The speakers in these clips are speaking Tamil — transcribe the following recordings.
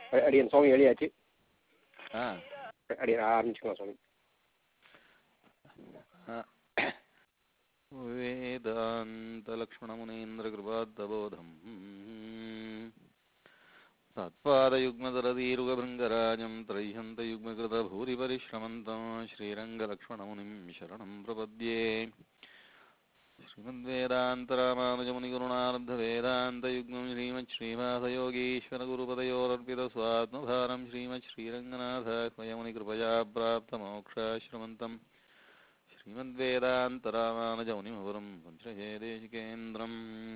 அ- அடியன் சுவாமி எழுதியாச்சு ஆ அடியன் ஆரம்பிச்சுக்கலாம் சுவாமி वेदान्तलक्ष्मणमुनीन्द्रकृपाद्दबोधम् तत्पादयुग्मदरदीरुगभृङ्गराजं त्रय्यन्तयुग्मकृतभूरिपरिश्रमन्तं श्रीरङ्गलक्ष्मणमुनिं शरणं प्रपद्ये श्रीमद्वेदान्तरामानुजमुनिगुरुणार्धवेदान्तयुग्मं श्रीमच्छ्रीवासयोगीश्वरगुरुपदयोरर्पितस्वात्मभारं श्रीमच्छ्रीरङ्गनाथाह्वयमुनिकृपया प्राप्तमोक्षाश्रमन्तम् श्रीमद्वेदान्तरामानुजमुनिमपुरं वंशहेदेशिकेन्द्रम्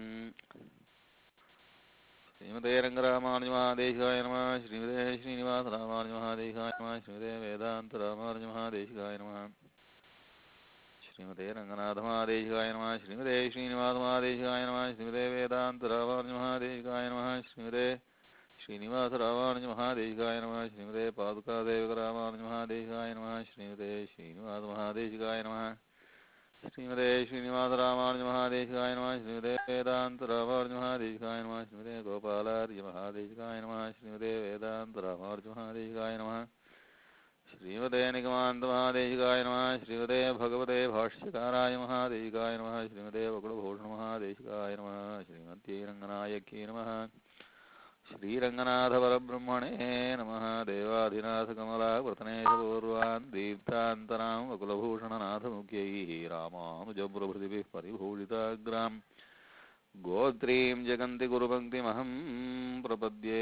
श्रीमते रङ्गरामानुजमहादेशिकाय नमः श्रीमते श्रीनिवासरामानुजमहादेशिकाय नमः श्रीमते वेदान्तरामानुजमहादेशिकाय नमः श्रीमते रङ्गनाथमहादेशिकाय नमः श्रीमते श्रीनिवासमहादेशिकाय नमः श्रीमते वेदान्तरामानुजमहादेशिकाय नमः श्रीमते श्रीनिवासरामानुजमहादेशिकाय नमः श्रीमते पादुकादेवकरामानुजमहादेशिकाय नमः श्रीमते श्रीनिवासमहादेशिकाय नमः श्रीमते श्रीनिवासरामानुजमहादेशिकाय नमः श्रीमते वेदान्तरामानुजमहादेशिकाय नमः श्रीमते गोपालार्यमहादेशिकाय नमः श्रीमते वेदान्तरामानुजमहादेशिकाय नमः श्रीमते निगमान्तमहादेशिकाय नमः श्रीमते भगवते भाष्यकाराय महादेशिकाय नमः श्रीमते वकुलभूषणमहादेशिकाय नमः श्रीमत्यै रङ्गनायक्यै नमः श्रीरङ्गनाथपरब्रह्मणे नमः देवाधिनाथकमलावर्तनेशपूर्वान् दीप्तान्तरां वकुलभूषणनाथमुख्यैः रामानुजप्रभृतिभिः परिभूषिताग्राम् गोत्रीं जगन्ति गुरुपङ्क्तिमहं प्रपद्ये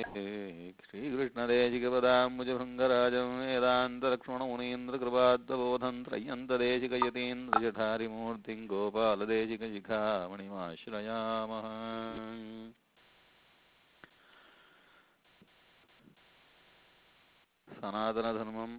श्रीकृष्णदेशिकपदाम्बुजभृङ्गराजं वेदान्तलक्ष्मणमुनीन्द्रकृपात्तबोधं त्रय्यन्तदेशिकयतीन्द्रजठारिमूर्तिं गोपालदेशिकशिखामणिमाश्रयामः சனாதன தர்மம்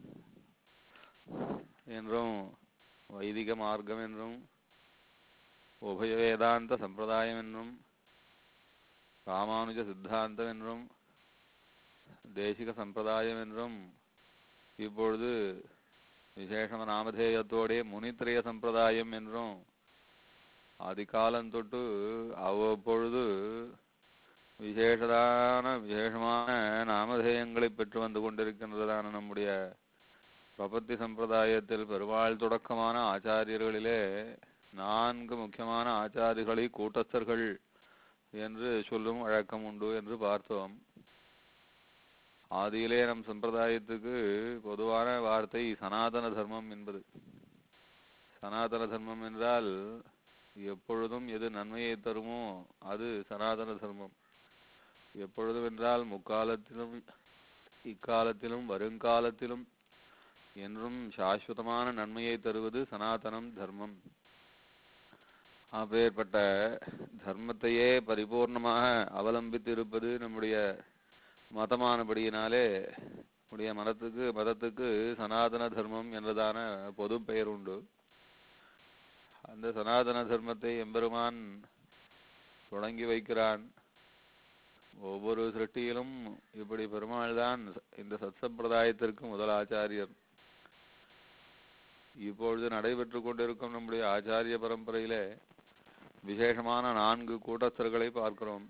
என்றும் வைதிக மார்க்கம் என்றும் உபய வேதாந்த சம்பிரதாயம் என்றும் ராமானுஜ சித்தாந்தம் என்றும் தேசிக சம்பிரதாயம் என்றும் இப்பொழுது விசேஷம நாமதேயத்தோடே முனித்திரைய சம்பிரதாயம் என்றும் ஆதிகாலம் தொட்டு அவ்வப்பொழுது விசேஷதான விசேஷமான நாமதேயங்களை பெற்று வந்து கொண்டிருக்கின்றதான நம்முடைய பிரபத்தி சம்பிரதாயத்தில் பெருமாள் தொடக்கமான ஆச்சாரியர்களிலே நான்கு முக்கியமான ஆச்சாரிகளை கூட்டஸ்தர்கள் என்று சொல்லும் வழக்கம் உண்டு என்று பார்த்தோம் ஆதியிலே நம் சம்பிரதாயத்துக்கு பொதுவான வார்த்தை சனாதன தர்மம் என்பது சனாதன தர்மம் என்றால் எப்பொழுதும் எது நன்மையை தருமோ அது சனாதன தர்மம் எப்பொழுதும் என்றால் முக்காலத்திலும் இக்காலத்திலும் வருங்காலத்திலும் என்றும் சாஸ்வதமான நன்மையை தருவது சனாதனம் தர்மம் அப்பேற்பட்ட தர்மத்தையே பரிபூர்ணமாக அவலம்பித்து இருப்பது நம்முடைய மதமானபடியினாலே நம்முடைய மதத்துக்கு மதத்துக்கு சனாதன தர்மம் என்றதான பொது பெயர் உண்டு அந்த சனாதன தர்மத்தை எம்பெருமான் தொடங்கி வைக்கிறான் ஒவ்வொரு சிருஷ்டியிலும் இப்படி பெருமாள் தான் இந்த சத்சம்பிரதாயத்திற்கு முதல் ஆச்சாரியர் இப்பொழுது நடைபெற்று கொண்டிருக்கும் நம்முடைய ஆச்சாரிய பரம்பரையிலே விசேஷமான நான்கு கூட்டஸ்தர்களை பார்க்கிறோம்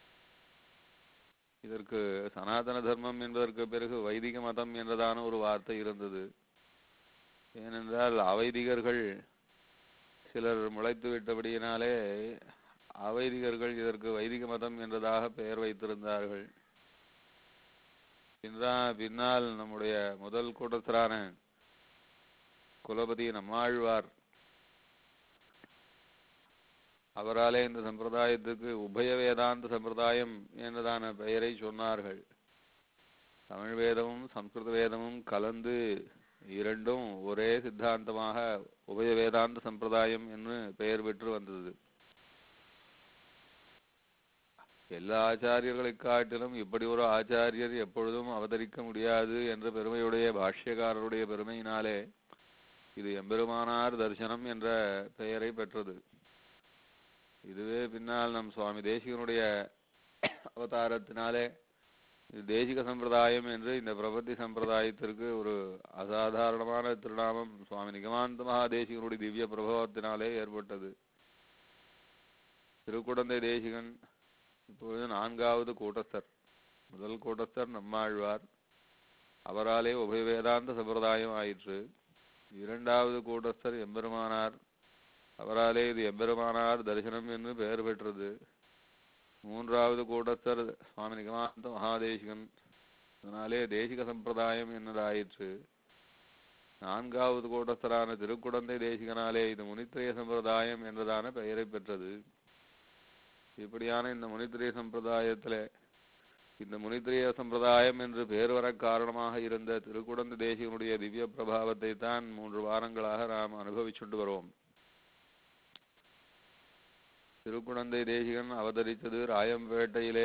இதற்கு சனாதன தர்மம் என்பதற்கு பிறகு வைதிக மதம் என்றதான ஒரு வார்த்தை இருந்தது ஏனென்றால் அவைதிகர்கள் சிலர் முளைத்து விட்டபடியினாலே அவைதிகர்கள் இதற்கு வைதிக மதம் என்றதாக பெயர் வைத்திருந்தார்கள் பின்றா பின்னால் நம்முடைய முதல் கூட்டத்தரான குலபதி நம்மாழ்வார் அவராலே இந்த சம்பிரதாயத்துக்கு உபய வேதாந்த சம்பிரதாயம் என்றதான பெயரை சொன்னார்கள் தமிழ் வேதமும் சம்ஸ்கிருத வேதமும் கலந்து இரண்டும் ஒரே சித்தாந்தமாக உபய வேதாந்த சம்பிரதாயம் என்று பெயர் பெற்று வந்தது எல்லா ஆச்சாரியர்களை காட்டிலும் இப்படி ஒரு ஆச்சாரியர் எப்பொழுதும் அவதரிக்க முடியாது என்ற பெருமையுடைய பாஷ்யக்காரருடைய பெருமையினாலே இது எம்பெருமானார் தரிசனம் என்ற பெயரை பெற்றது இதுவே பின்னால் நம் சுவாமி தேசிகனுடைய அவதாரத்தினாலே இது தேசிக சம்பிரதாயம் என்று இந்த பிரபத்தி சம்பிரதாயத்திற்கு ஒரு அசாதாரணமான திருநாமம் சுவாமி நிகமாந்த மகாதேசிகனுடைய திவ்ய பிரபாவத்தினாலே ஏற்பட்டது திருக்குடந்தை தேசிகன் இப்பொழுது நான்காவது கூட்டஸ்தர் முதல் கூட்டஸ்தர் நம்மாழ்வார் அவராலே உபய வேதாந்த சம்பிரதாயம் ஆயிற்று இரண்டாவது கூட்டஸ்தர் எம்பெருமானார் அவராலே இது எம்பெருமானார் தரிசனம் என்று பெயர் பெற்றது மூன்றாவது கூட்டஸ்தர் சுவாமி நிகமாந்த மகாதேசிகன் அதனாலே தேசிக சம்பிரதாயம் என்னதாயிற்று நான்காவது கூட்டஸ்தரான திருக்குடந்தை தேசிகனாலே இது முனித்திரய சம்பிரதாயம் என்றதான பெயரை பெற்றது இப்படியான இந்த முனித்திரய சம்பிரதாயத்திலே இந்த முனித்திரிய சம்பிரதாயம் என்று பெயர் வர காரணமாக இருந்த திருக்குடந்த தேசிகனுடைய திவ்ய பிரபாவத்தை தான் மூன்று வாரங்களாக நாம் அனுபவிச்சுண்டு வருவோம் திருக்குடந்தை தேசிகன் அவதரித்தது ராயம்பேட்டையிலே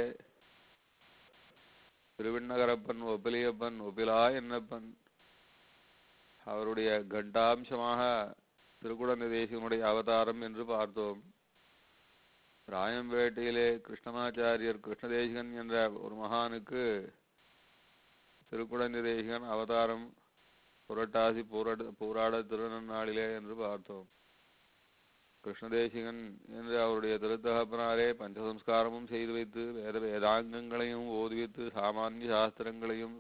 திருவிண்ணகரப்பன் ஒப்பிலியப்பன் ஒப்பிலா என்னப்பன் அவருடைய கண்டாம்சமாக திருக்குடந்தை தேசிகனுடைய அவதாரம் என்று பார்த்தோம் ராயம்பேட்டையிலே கிருஷ்ணமாச்சாரியர் கிருஷ்ணதேசிகன் என்ற ஒரு மகானுக்கு திருக்குடந்தை தேசிகன் அவதாரம் புரட்டாசி பூரட பூராட திருநன்னாளிலே என்று பார்த்தோம் கிருஷ்ணதேசிகன் என்று அவருடைய திருத்தகப்பனாரே பஞ்சசம்ஸ்காரமும் செய்து வைத்து வேத வேதாங்கங்களையும் ஓதுவித்து சாமானிய சாஸ்திரங்களையும்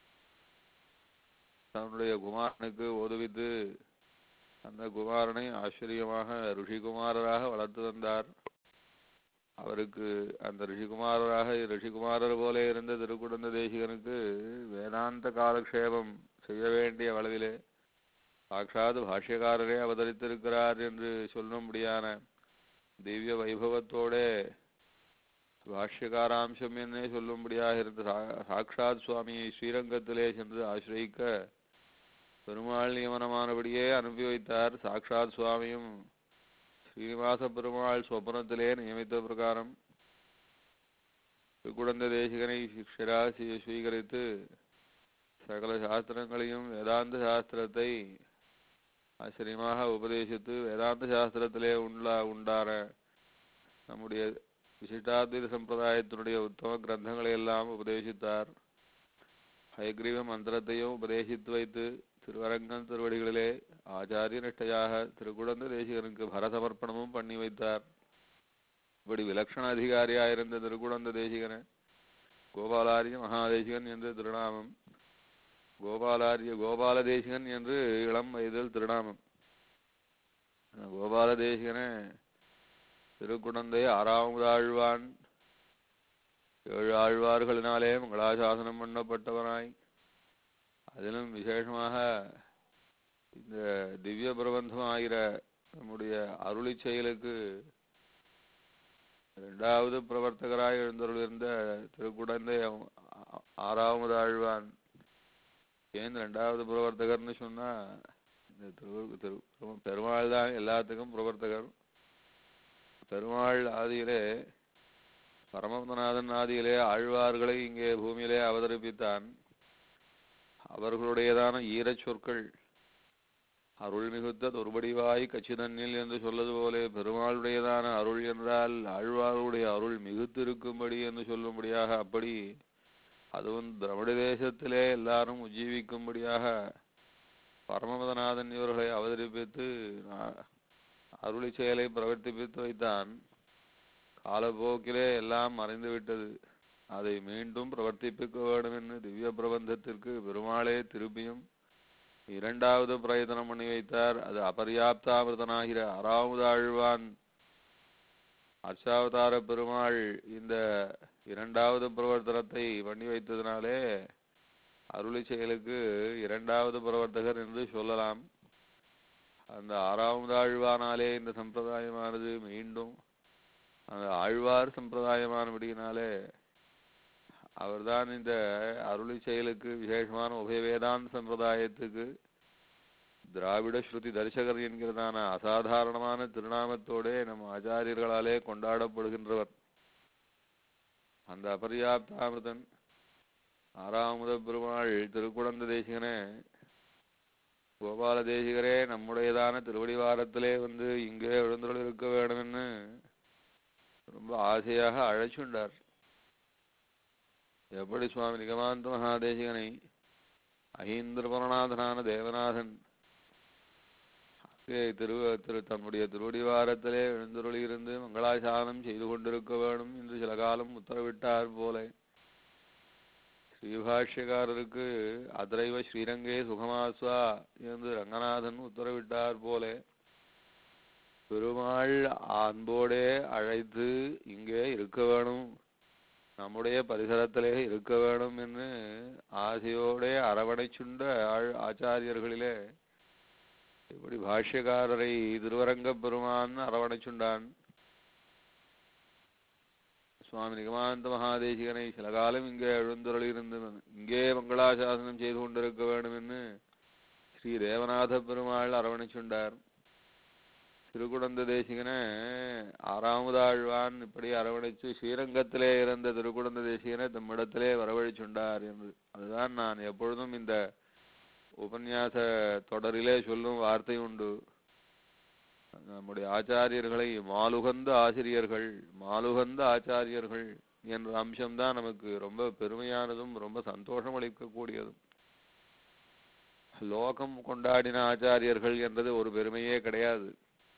தன்னுடைய குமாரனுக்கு ஓதுவித்து அந்த குமாரனை ஆச்சரியமாக ரிஷிகுமாரராக வளர்த்து வந்தார் அவருக்கு அந்த ரிஷிகுமாரராக ரிஷிகுமாரர் போல இருந்த திருக்குடந்த தேசிகனுக்கு வேதாந்த காலக்ஷேபம் செய்ய வேண்டிய அளவிலே சாட்சாத் பாஷ்யக்காரரே அவதரித்திருக்கிறார் என்று சொல்லும்படியான திவ்ய வைபவத்தோடே பாஷ்யகாராம்சம் என்னே சொல்லும்படியாக இருந்த சா- சாக்ஷாத் சுவாமியை ஸ்ரீரங்கத்திலே சென்று ஆசிரயிக்க பெருமாள் நியமனமானபடியே அனுப்பி வைத்தார் சாக்ஷாத் சுவாமியும் ஸ்ரீனிவாச பெருமாள் சொப்பனத்திலே நியமித்த பிரகாரம் குடந்த தேசிகனை சிஷ்யரா ஸ்வீ- ஸ்வீகரித்து சகல சாஸ்திரங்களையும் வேதாந்த சாஸ்திரத்தை ஆச்சரியமாக உபதேசித்து வேதாந்த சாஸ்திரத்திலே உள்ள உண்டான நம்முடைய விசிஷ்டாத்வைத சம்பிரதாயத்தினுடைய உத்தம கிரந்தங்களை எல்லாம் உபதேசித்தார் ஹயக்ரீவ மந்திரத்தையும் உபதேசித்து வைத்து திருவரங்கன் திருவடிகளிலே ஆச்சாரிய நிஷ்டையாக திருக்குடந்த தேசிகனுக்கு பரசமர்ப்பணமும் பண்ணி வைத்தார் இப்படி விலக்ஷண அதிகாரியாயிருந்த திருக்குடந்த தேசிகனை கோபாலாரிய மகாதேசிகன் என்று திருநாமம் கோபாலாரிய கோபால தேசிகன் என்று இளம் வயதில் திருநாமம் அந்த கோபால தேசிகனே திருக்குடந்தை ஆறாவது ஆழ்வான் ஏழு ஆழ்வார்களினாலே மங்களாசாசனம் பண்ணப்பட்டவனாய் அதிலும் விசேஷமாக இந்த திவ்ய பிரபந்தம் ஆகிற நம்முடைய அருளி செயலுக்கு இரண்டாவது பிரவர்த்தகராய் எழுந்தருளிருந்த திருக்குடந்தை அவ- ஆ- ஆறாவது ஆழ்வான் ஏன் ரெண்டாவது பிரவர்த்தகர்னு சொன்னா இந்த திரு திரு பெருமாள் தான் எல்லாத்துக்கும் பிரவர்த்தகர் பெருமாள் ஆதியிலே பரமபதநாதன் ஆதியிலே ஆழ்வார்களை இங்கே பூமியிலே அவதரிப்பித்தான் அவர்களுடையதான ஈரச் சொற்கள் அருள் மிகுத்த தொருபடிவாய் கச்சிதன்னில் என்று சொல்வது போலே பெருமாளுடையதான அருள் என்றால் ஆழ்வாருடைய அருள் மிகுத்திருக்கும்படி என்று சொல்லும்படியாக அப்படி அதுவும் திராவிட தேசத்திலே எல்லாரும் உஜ்ஜீவிக்கும்படியாக பரமபதநாதன் இவர்களை அவதரிப்பித்து நா- அருளி செயலை பிரவர்த்திப்பித்து வைத்தான் காலப்போக்கிலே எல்லாம் மறைந்து விட்டது அதை மீண்டும் பிரவர்த்திப்பிக்க வேண்டும் என்று திவ்ய பிரபந்தத்திற்கு பெருமாளே திருப்பியும் இரண்டாவது பிரயத்தனம் பண்ணி வைத்தார் அது அபர்யாப்தாமிருதனாகிற ஆறாவது ஆழ்வான் அர்ச்சாவதார பெருமாள் இந்த இரண்டாவது பிரவர்த்தனத்தை பண்ணி வைத்ததினாலே அருளி செயலுக்கு இரண்டாவது பிரவர்த்தகர் என்று சொல்லலாம் அந்த ஆறாவது ஆழ்வானாலே இந்த சம்பிரதாயமானது மீண்டும் அந்த ஆழ்வார் சம்பிரதாயமானபடியினாலே அவர்தான் இந்த அருளி செயலுக்கு விசேஷமான உபய வேதாந்த சம்பிரதாயத்துக்கு திராவிட ஸ்ருதி தரிசகர் என்கிறதான அசாதாரணமான திருநாமத்தோடே நம் ஆச்சாரியர்களாலே கொண்டாடப்படுகின்றவர் அந்த அபர்யாப்தாமிருதன் ஆறாமுத பெருமாள் திருக்குடந்த தேசிகனே கோபால தேசிகரே நம்முடையதான திருவடிவாரத்திலே வந்து இங்கே எழுந்தருள் இருக்க வேண்டும்னு ரொம்ப ஆசையாக அழைச்சுண்டார் எப்படி சுவாமி நிகமாந்த மகாதேசிகனை அஹீந்திரபரநாதனான தேவநாதன் அங்கே திரு திரு தம்முடைய திருவடிவாரத்திலே எழுந்தருளியிருந்து மங்களாசாசனம் செய்து கொண்டிருக்க வேண்டும் என்று சில காலம் உத்தரவிட்டார் போல ஸ்ரீபாஷ்யக்காரருக்கு அதிரைவ ஸ்ரீரங்கே சுகமாஸ்வா என்று ரங்கநாதன் உத்தரவிட்டார் போலே பெருமாள் அன்போடே அழைத்து இங்கே இருக்க வேணும் நம்முடைய பரிசரத்திலே இருக்க வேணும் என்று ஆசையோடே அரவணைச்சுண்ட ஆழ் ஆச்சாரியர்களிலே இப்படி பாஷ்யக்காரரை திருவரங்கப் பெருமான் அரவணைச்சுண்டான் சுவாமி நிகமானந்த மகாதேசிகனை சில காலம் இங்கே எழுந்தருளிருந்து இங்கே மங்களாசாசனம் செய்து கொண்டிருக்க வேண்டும் என்று ஸ்ரீ தேவநாத பெருமாள் அரவணைச்சுண்டார் திருக்குடந்த தேசிகனை ஆறாவதாழ்வான் இப்படி அரவணைச்சு ஸ்ரீரங்கத்திலே இருந்த திருக்குடந்த தேசிகனை தம்மிடத்திலே வரவழைச்சுண்டார் என்று அதுதான் நான் எப்பொழுதும் இந்த உபன்யாச தொடரிலே சொல்லும் வார்த்தை உண்டு நம்முடைய ஆச்சாரியர்களை மாலுகந்த ஆசிரியர்கள் மாலுகந்த ஆச்சாரியர்கள் என்ற அம்சம்தான் நமக்கு ரொம்ப பெருமையானதும் ரொம்ப சந்தோஷம் அளிக்கக்கூடியதும் லோகம் கொண்டாடின ஆச்சாரியர்கள் என்றது ஒரு பெருமையே கிடையாது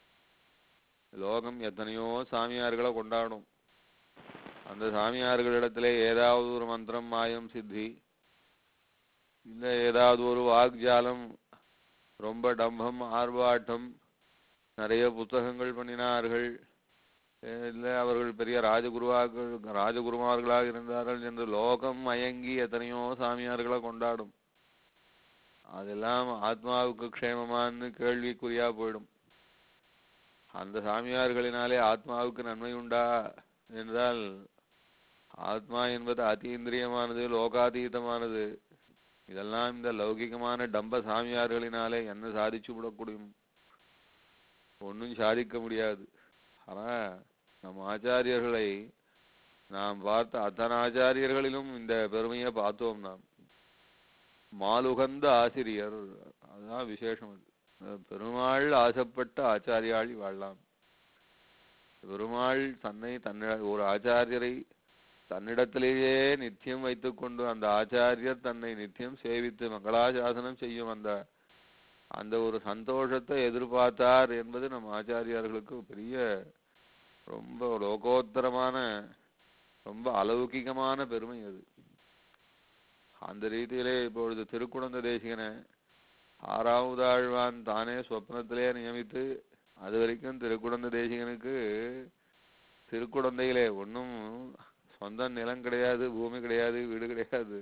லோகம் எத்தனையோ சாமியார்களை கொண்டாடும் அந்த சாமியார்களிடத்திலே ஏதாவது ஒரு மந்திரம் மாயம் சித்தி இல்லை ஏதாவது ஒரு வாக்ஜாலம் ரொம்ப டம்பம் ஆர்ப்பாட்டம் நிறைய புத்தகங்கள் பண்ணினார்கள் இல்லை அவர்கள் பெரிய ராஜகுருவாக்கள் ராஜகுருமார்களாக இருந்தார்கள் என்று லோகம் மயங்கி எத்தனையோ சாமியார்களை கொண்டாடும் அதெல்லாம் ஆத்மாவுக்கு க்ஷேமமான்னு கேள்விக்குறியா போயிடும் அந்த சாமியார்களினாலே ஆத்மாவுக்கு நன்மை உண்டா என்றால் ஆத்மா என்பது அத்தீந்திரியமானது லோகாதீதமானது இதெல்லாம் இந்த லௌகிகமான டம்ப சாமியார்களினாலே என்ன சாதிச்சு விடக்கூடும் ஒன்றும் சாதிக்க முடியாது ஆனா நம் ஆச்சாரியர்களை நாம் பார்த்த அத்தனை ஆச்சாரியர்களிலும் இந்த பெருமையை பார்த்தோம் நாம் மாலுகந்த ஆசிரியர் அதுதான் விசேஷம் அது பெருமாள் ஆசைப்பட்ட ஆச்சாரியாளி வாழலாம் பெருமாள் தன்னை தன்னிட ஒரு ஆச்சாரியரை தன்னிடத்திலேயே நித்தியம் வைத்துக்கொண்டு அந்த ஆச்சாரியர் தன்னை நித்தியம் சேவித்து மங்களாசாசனம் செய்யும் அந்த அந்த ஒரு சந்தோஷத்தை எதிர்பார்த்தார் என்பது நம் ஆச்சாரியார்களுக்கு பெரிய ரொம்ப லோகோத்தரமான ரொம்ப அலௌகிகமான பெருமை அது அந்த ரீதியிலே இப்பொழுது திருக்குழந்த தேசிகனை ஆறாவது ஆழ்வான் தானே சொப்னத்திலே நியமித்து அது வரைக்கும் திருக்குடந்த தேசிகனுக்கு திருக்குடந்தையிலே ஒன்றும் சொந்த நிலம் கிடையாது பூமி கிடையாது வீடு கிடையாது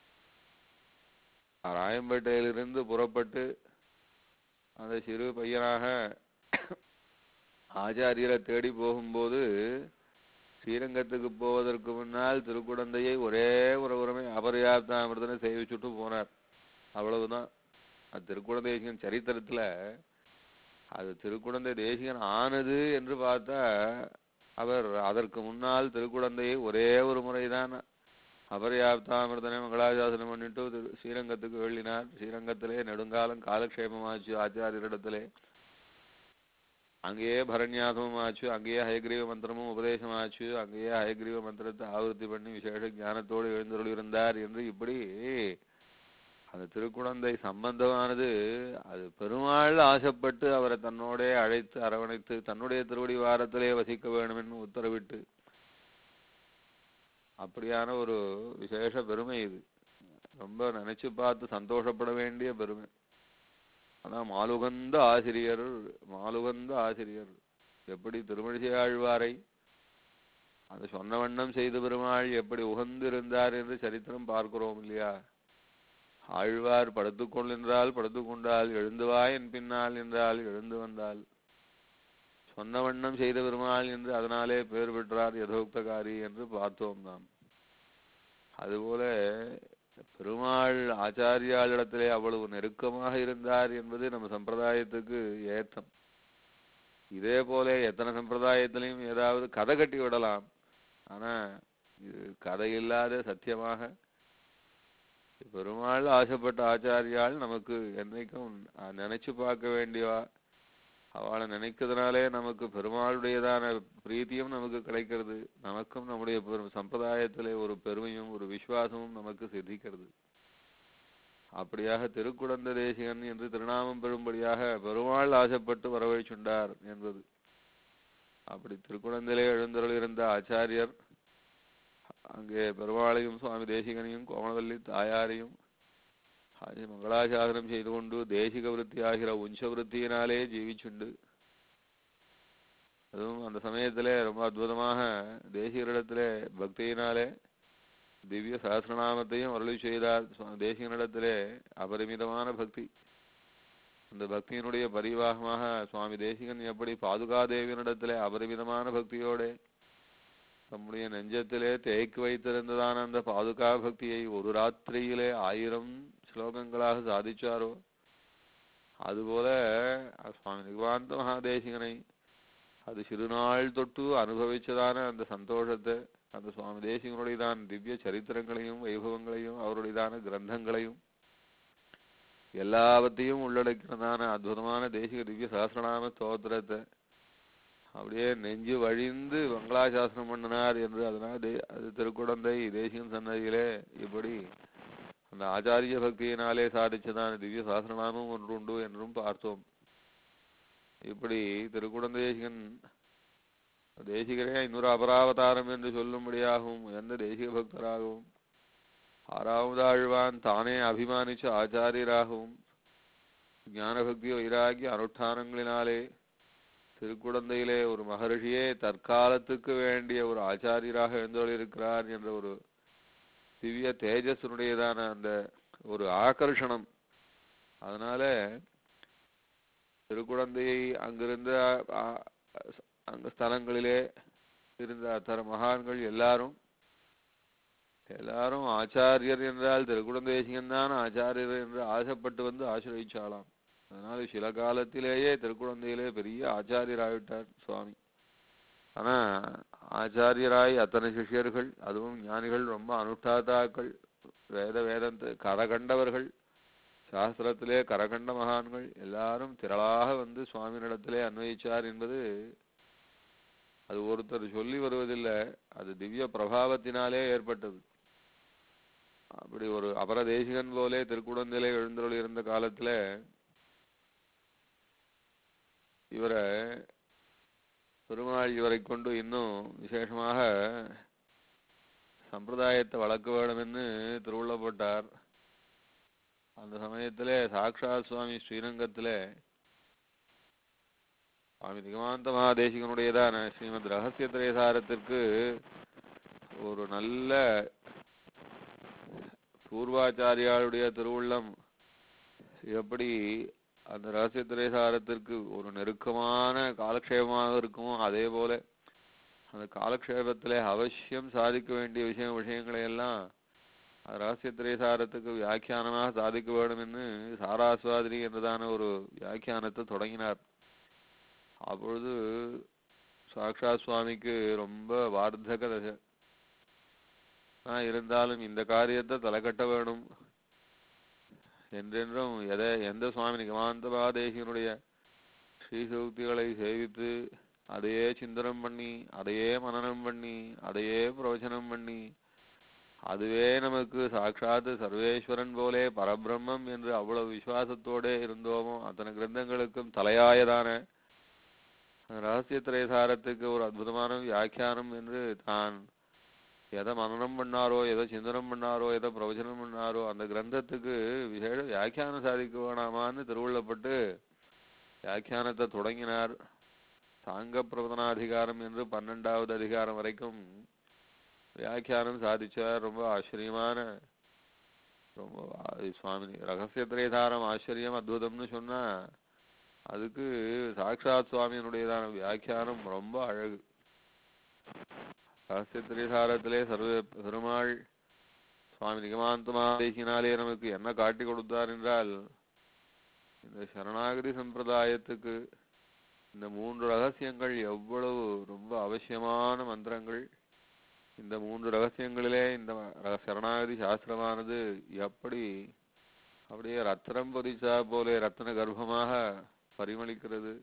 ராயம்பேட்டையிலிருந்து புறப்பட்டு அந்த சிறு பையனாக ஆச்சாரியரை தேடி போகும்போது ஸ்ரீரங்கத்துக்கு போவதற்கு முன்னால் திருக்குடந்தையை ஒரே ஒரு உரிமை அபரியாப்தாமிரதனை சேவிச்சுட்டு போனார் அவ்வளவுதான் அது திருக்குடந்தை தேசிகன் சரித்திரத்துல அது திருக்குடந்தை தேசிகன் ஆனது என்று பார்த்தா அவர் அதற்கு முன்னால் திருக்குடந்தையை ஒரே ஒரு முறைதான் அபரியாப்தாமிரதனை மங்களாசாசனம் பண்ணிட்டு திரு- ஸ்ரீரங்கத்துக்கு வெள்ளினார் ஸ்ரீரங்கத்திலே நெடுங்காலம் காலக்ஷேபமாச்சு ஆச்சாரியரிடத்திலே அங்கேயே பரண்யாசமும் ஆச்சு அங்கேயே ஹயக்ரீவ மந்திரமும் உபதேசமாச்சு அங்கேயே ஹயக்ரீவ மந்திரத்தை ஆவர்த்தி பண்ணி விசேஷ ஞானத்தோடு எழுந்தருளிருந்தார் என்று இப்படி அந்த திருக்குழந்தை சம்பந்தமானது அது பெருமாள் ஆசைப்பட்டு அவரை தன்னோடே அழைத்து அரவணைத்து தன்னுடைய திருவடி வாரத்திலே வசிக்க வேண்டும் என்று உத்தரவிட்டு அப்படியான ஒரு விசேஷ பெருமை இது ரொம்ப நினைச்சு பார்த்து சந்தோஷப்பட வேண்டிய பெருமை ஆனா மாலுகந்த ஆசிரியர் மாலுகந்த ஆசிரியர் எப்படி திருமழிசை ஆழ்வாரை அந்த சொன்ன வண்ணம் செய்த பெருமாள் எப்படி உகந்திருந்தார் என்று சரித்திரம் பார்க்கிறோம் இல்லையா ஆழ்வார் படுத்துக்கொள் என்றால் படுத்துக்கொண்டால் எழுந்து வா என் பின்னால் என்றால் எழுந்து வந்தால் சொன்ன வண்ணம் செய்த பெருமாள் என்று அதனாலே பெயர் பெற்றார் யதோக்தகாரி என்று பார்த்தோம் நாம் அதுபோல பெருமாள் ஆச்சாரியாளிடத்திலே அவ்வளவு நெருக்கமாக இருந்தார் என்பது நம்ம சம்பிரதாயத்துக்கு ஏத்தம் இதே போல எத்தனை சம்பிரதாயத்திலையும் ஏதாவது கதை கட்டி விடலாம் ஆனா இது கதை இல்லாத சத்தியமாக பெருமாள் ஆசைப்பட்ட ஆச்சாரியால் நமக்கு என்னைக்கும் அஹ், நினைச்சு பார்க்க வேண்டியவா அவளை நினைக்கிறதுனாலே நமக்கு பெருமாளுடையதான பிரீத்தியும் நமக்கு கிடைக்கிறது நமக்கும் நம்முடைய பெரு- சம்பிரதாயத்திலே ஒரு பெருமையும் ஒரு விசுவாசமும் நமக்கு சித்திக்கிறது அப்படியாக திருக்குடந்த தேசிகன் என்று திருநாமம் பெறும்படியாக பெருமாள் ஆசைப்பட்டு வரவழைச்சுண்டார் என்பது அப்படி திருக்குடந்திலே எழுந்தருள் இருந்த ஆச்சாரியர் அங்கே பெருமாளையும் சுவாமி தேசிகனையும் கோமலவல்லி தாயாரையும் அது மங்களாசாசனம் செய்து கொண்டு தேசிக விருத்தி ஆகிற உஞ்ச விருத்தியினாலே ஜீவிச்சுண்டு அதுவும் அந்த சமயத்திலே ரொம்ப அற்புதமாக தேசிகரிடத்திலே பக்தியினாலே திவ்ய சகசிரநாமத்தையும் அருளி செய்தார் சுவா- தேசிகனிடத்திலே அபரிமிதமான பக்தி அந்த பக்தியினுடைய பரிவாகமாக சுவாமி தேசிகன் எப்படி பாதுகாதேவியனிடத்திலே அபரிமிதமான பக்தியோட தம்முடைய நெஞ்சத்திலே தேக்கி வைத்திருந்ததான அந்த பாதுகா பக்தியை ஒரு ராத்திரியிலே ஆயிரம் ஸ்லோகங்களாக சாதிச்சாரோ அதுபோல அஹ், சுவாமி நிகவாந்த மகாதேசிகனை அது சிறுநாள் தொட்டு அனுபவிச்சதான அந்த சந்தோஷத்தை அந்த சுவாமி தேசிகனுடையதான திவ்ய சரித்திரங்களையும் வைபவங்களையும் அவருடையதான கிரந்தங்களையும் எல்லாவற்றையும் உள்ளடக்கினதான அற்புதமான தேசிக திவ்ய சகசிரநாம ஸ்தோத்திரத்தை அப்படியே நெஞ்சு வழிந்து மங்களாசாசனம் பண்ணினார் என்று அதனால் தே அது திருக்குடந்தை தேசிகன் சன்னதியிலே இப்படி அந்த ஆச்சாரிய பக்தியினாலே சாதிச்சதான திவ்ய சாஸ்திரநாமம் ஒன்று உண்டு என்றும் பார்த்தோம் இப்படி திருக்குடந்தை தேசிகன் தேசிகரே இன்னொரு அபராவதாரம் என்று சொல்லும்படியாகவும் எந்த தேசிக பக்தராகவும் ஆறாவது ஆழ்வான் தானே அபிமானிச்ச ஆச்சாரியராகவும் ஞான பக்தி வைராகிய அனுஷ்டானங்களினாலே திருக்குடந்தையிலே ஒரு மகரிஷியே தற்காலத்துக்கு வேண்டிய ஒரு ஆச்சாரியராக எழுந்தொழிருக்கிறார் என்ற ஒரு திவ்ய தேஜஸினுடையதான அந்த ஒரு ஆகர்ஷணம் அதனால திருக்குடந்தையை அங்கிருந்த ஆ- அங்க ஸ்தலங்களிலே இருந்த அத்தர மகான்கள் எல்லாரும் எல்லாரும் ஆச்சாரியர் என்றால் திருக்குடந்தேசிகன் தான் ஆச்சாரியர் என்று ஆசைப்பட்டு வந்து ஆசிரயிச்சாலாம் அதனால சில காலத்திலேயே திருக்குழந்தையிலே பெரிய ஆச்சாரியராயிட்டார் சுவாமி ஆனா ஆச்சாரியராய் அத்தனை சிஷ்யர்கள் அதுவும் ஞானிகள் ரொம்ப அனுஷ்டாதாக்கள் வேத வேதத்தை கரகண்டவர்கள் சாஸ்திரத்திலே கரகண்ட மகான்கள் எல்லாரும் திரளாக வந்து சுவாமியினிடத்திலே அன்வயிச்சார் என்பது அது ஒருத்தர் சொல்லி வருவதில்லை அது திவ்ய பிரபாவத்தினாலே ஏற்பட்டது அப்படி ஒரு அபர தேசிகன் போலே திருக்குடந்திலே எழுந்தருள் இருந்த காலத்துல இவரை பெருமாள் இவரை கொண்டு இன்னும் விசேஷமாக சம்பிரதாயத்தை வளர்க்க வேண்டுமென்னு திருவுள்ளப்பட்டார் அந்த சமயத்திலே சாக்ஷாத் சுவாமி ஸ்ரீரங்கத்திலே சுவாமி திகமாந்த மகாதேசிகனுடையதான ஸ்ரீமத் ரகசிய திரேசாரத்திற்கு ஒரு நல்ல பூர்வாச்சாரியாளுடைய திருவுள்ளம் எப்படி அந்த ரகசிய திரேசாரத்திற்கு ஒரு நெருக்கமான காலக்ஷேபமாக இருக்குமோ அதே போல அந்த காலக்ஷேபத்திலே அவசியம் சாதிக்க வேண்டிய விஷய விஷயங்களை எல்லாம் அது ரகசிய திரேசாரத்துக்கு வியாக்கியானமாக சாதிக்க வேண்டும் என்று சாராஸ்வாதினி என்றதான ஒரு வியாக்கியானத்தை தொடங்கினார் அப்பொழுது சாக்ஷாத் சுவாமிக்கு ரொம்ப வார்த்தக தசை ஆ, இருந்தாலும் இந்த காரியத்தை தலைக்கட்ட வேணும் என்றென்றும் எதை எந்த சுவாமி நிகமாந்தபாதேசியனுடைய ஸ்ரீசூக்திகளை சேவித்து அதையே சிந்தனம் பண்ணி அதையே மனனம் பண்ணி அதையே பிரவச்சனம் பண்ணி அதுவே நமக்கு சாட்சாத் சர்வேஸ்வரன் போலே பரபிரம்மம் என்று அவ்வளவு விசுவாசத்தோட இருந்தோமோ அத்தனை கிரந்தங்களுக்கும் தலையாயதான அந்த ரகசிய திரைசாரத்துக்கு ஒரு அற்புதமான வியாக்கியானம் என்று தான் எதை மனனம் பண்ணாரோ எதை சிந்தனம் பண்ணாரோ எதை பிரவச்சனம் பண்ணாரோ அந்த கிரந்தத்துக்கு விசேஷ வியாக்கியானம் சாதிக்க வேணாமான்னு திருவுள்ளப்பட்டு வியாக்கியானத்தை தொடங்கினார் சாங்க பிரபதனாதிகாரம் என்று பன்னெண்டாவது அதிகாரம் வரைக்கும் வியாக்கியானம் சாதிச்சார் ரொம்ப ஆச்சரியமான ரொம்ப ஆ- சுவாமி ரகசிய திரேதாரம் ஆச்சரியம் அத்புதம்னு சொன்னா அதுக்கு சாக்ஷாத் சுவாமியினுடையதான வியாக்கியானம் ரொம்ப அழகு ரகசிய திரேதாரத்திலே சர்வ பெருமாள் சுவாமி நிகமாந்தமாதேசினாலே நமக்கு என்ன காட்டி கொடுத்தார் என்றால் இந்த சரணாகதி சம்பிரதாயத்துக்கு இந்த மூன்று ரகசியங்கள் எவ்வளவு ரொம்ப அவசியமான மந்திரங்கள் இந்த மூன்று ரகசியங்களிலே இந்த ர- சரணாகதி சாஸ்திரமானது எப்படி அப்படியே ரத்னம் பொதிச்சா போலே ரத்ன கர்ப்பமாக பரிமளிக்கிறது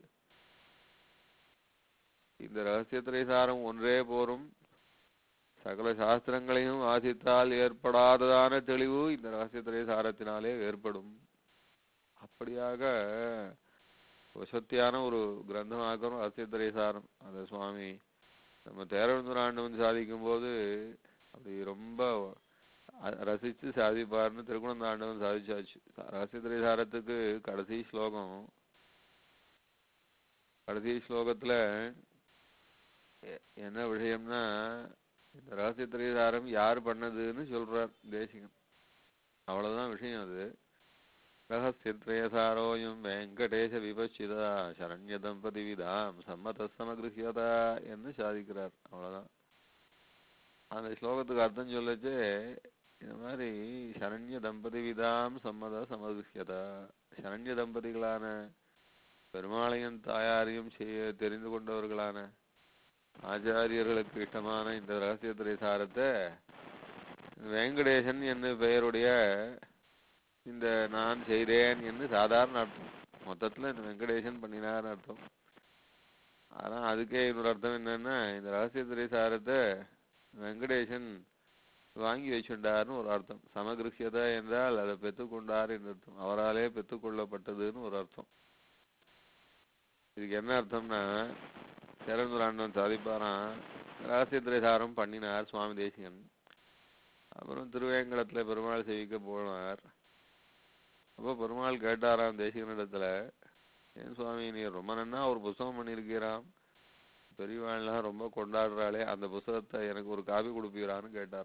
இந்த ரகசிய திரைசாரம் ஒன்றே போரும் சகல சாஸ்திரங்களையும் வாசித்தால் ஏற்படாததான தெளிவு இந்த ரகசிய திரைசாரத்தினாலே ஏற்படும் அப்படியாக வசத்தியான ஒரு கிரந்தமாக்கணும் ரகசிய திரைசாரம் அந்த சுவாமி நம்ம தேரவந்தூர் ஆண்டவன் சாதிக்கும் போது அப்படி ரொம்ப அ- ரசிச்சு சாதிப்பார்னு திருக்குணந்தாண்டவன் சாதிச்சாச்சு ரகசியத்திரைசாரத்துக்கு கடைசி ஸ்லோகம் கடைசி ஸ்லோகத்துல எ- என்ன விஷயம்னா இந்த ரகசியத்திரைசாரம் யார் பண்ணதுன்னு சொல்றார் தேசிகன் அவ்வளவுதான் விஷயம் அது ரகசியத்ரயசாரோயம் வெங்கடேச விபச்சிதா சரண்ய தம்பதி விதாம் சம்மத சமகிருஹியதா என்று சாதிக்கிறார் அவ்வளவுதான் அந்த ஸ்லோகத்துக்கு அர்த்தம் சொல்லச்சு இந்த மாதிரி சரண்ய தம்பதி விதாம் சம்மத சமகிருஹியதா சரண்ய தம்பதிகளான பெருமாளையும் தாயாரையும் செய்ய தெரிந்து கொண்டவர்களான ஆச்சாரியர்களுக்கு இஷ்டமான இந்த ரகசியத்திரை சாரத்தை வெங்கடேசன் என்று பெயருடைய இந்த நான் செய்தேன் என்று சாதாரண அர்த்தம் மொத்தத்துல இந்த வெங்கடேசன் பண்ணினார்னு அர்த்தம் ஆனா அதுக்கே இன்னொரு அர்த்தம் என்னன்னா இந்த ரகசியத்திரை சாரத்தை வெங்கடேசன் வாங்கி வச்சுண்டார்னு ஒரு அர்த்தம் சமகிருஷ்யதா என்றால் அதை பெற்றுக்கொண்டார் என்று அர்த்தம் அவராலே பெற்றுக்கொள்ளப்பட்டதுன்னு ஒரு அர்த்தம் இதுக்கு என்ன அர்த்தம்னா சரண்வராண்டவன் சாதிப்பாராம் ரகசியத்திரை சாரம் பண்ணினார் சுவாமி தேசிகன் அப்புறம் திருவேங்கடத்துல பெருமாள் சேவிக்க போனார் அப்போ பெருமாள் கேட்டாராம் தேசிகனிடத்துல ஏன் சுவாமி நீ ரொம்ப நன்னா ஒரு புஸ்தகம் பண்ணியிருக்கிறாம் பெரியவாள்லாம் ரொம்ப கொண்டாடுறாளே அந்த புஸ்தகத்தை எனக்கு ஒரு காப்பி கொடுப்பீரான்னு கேட்டார்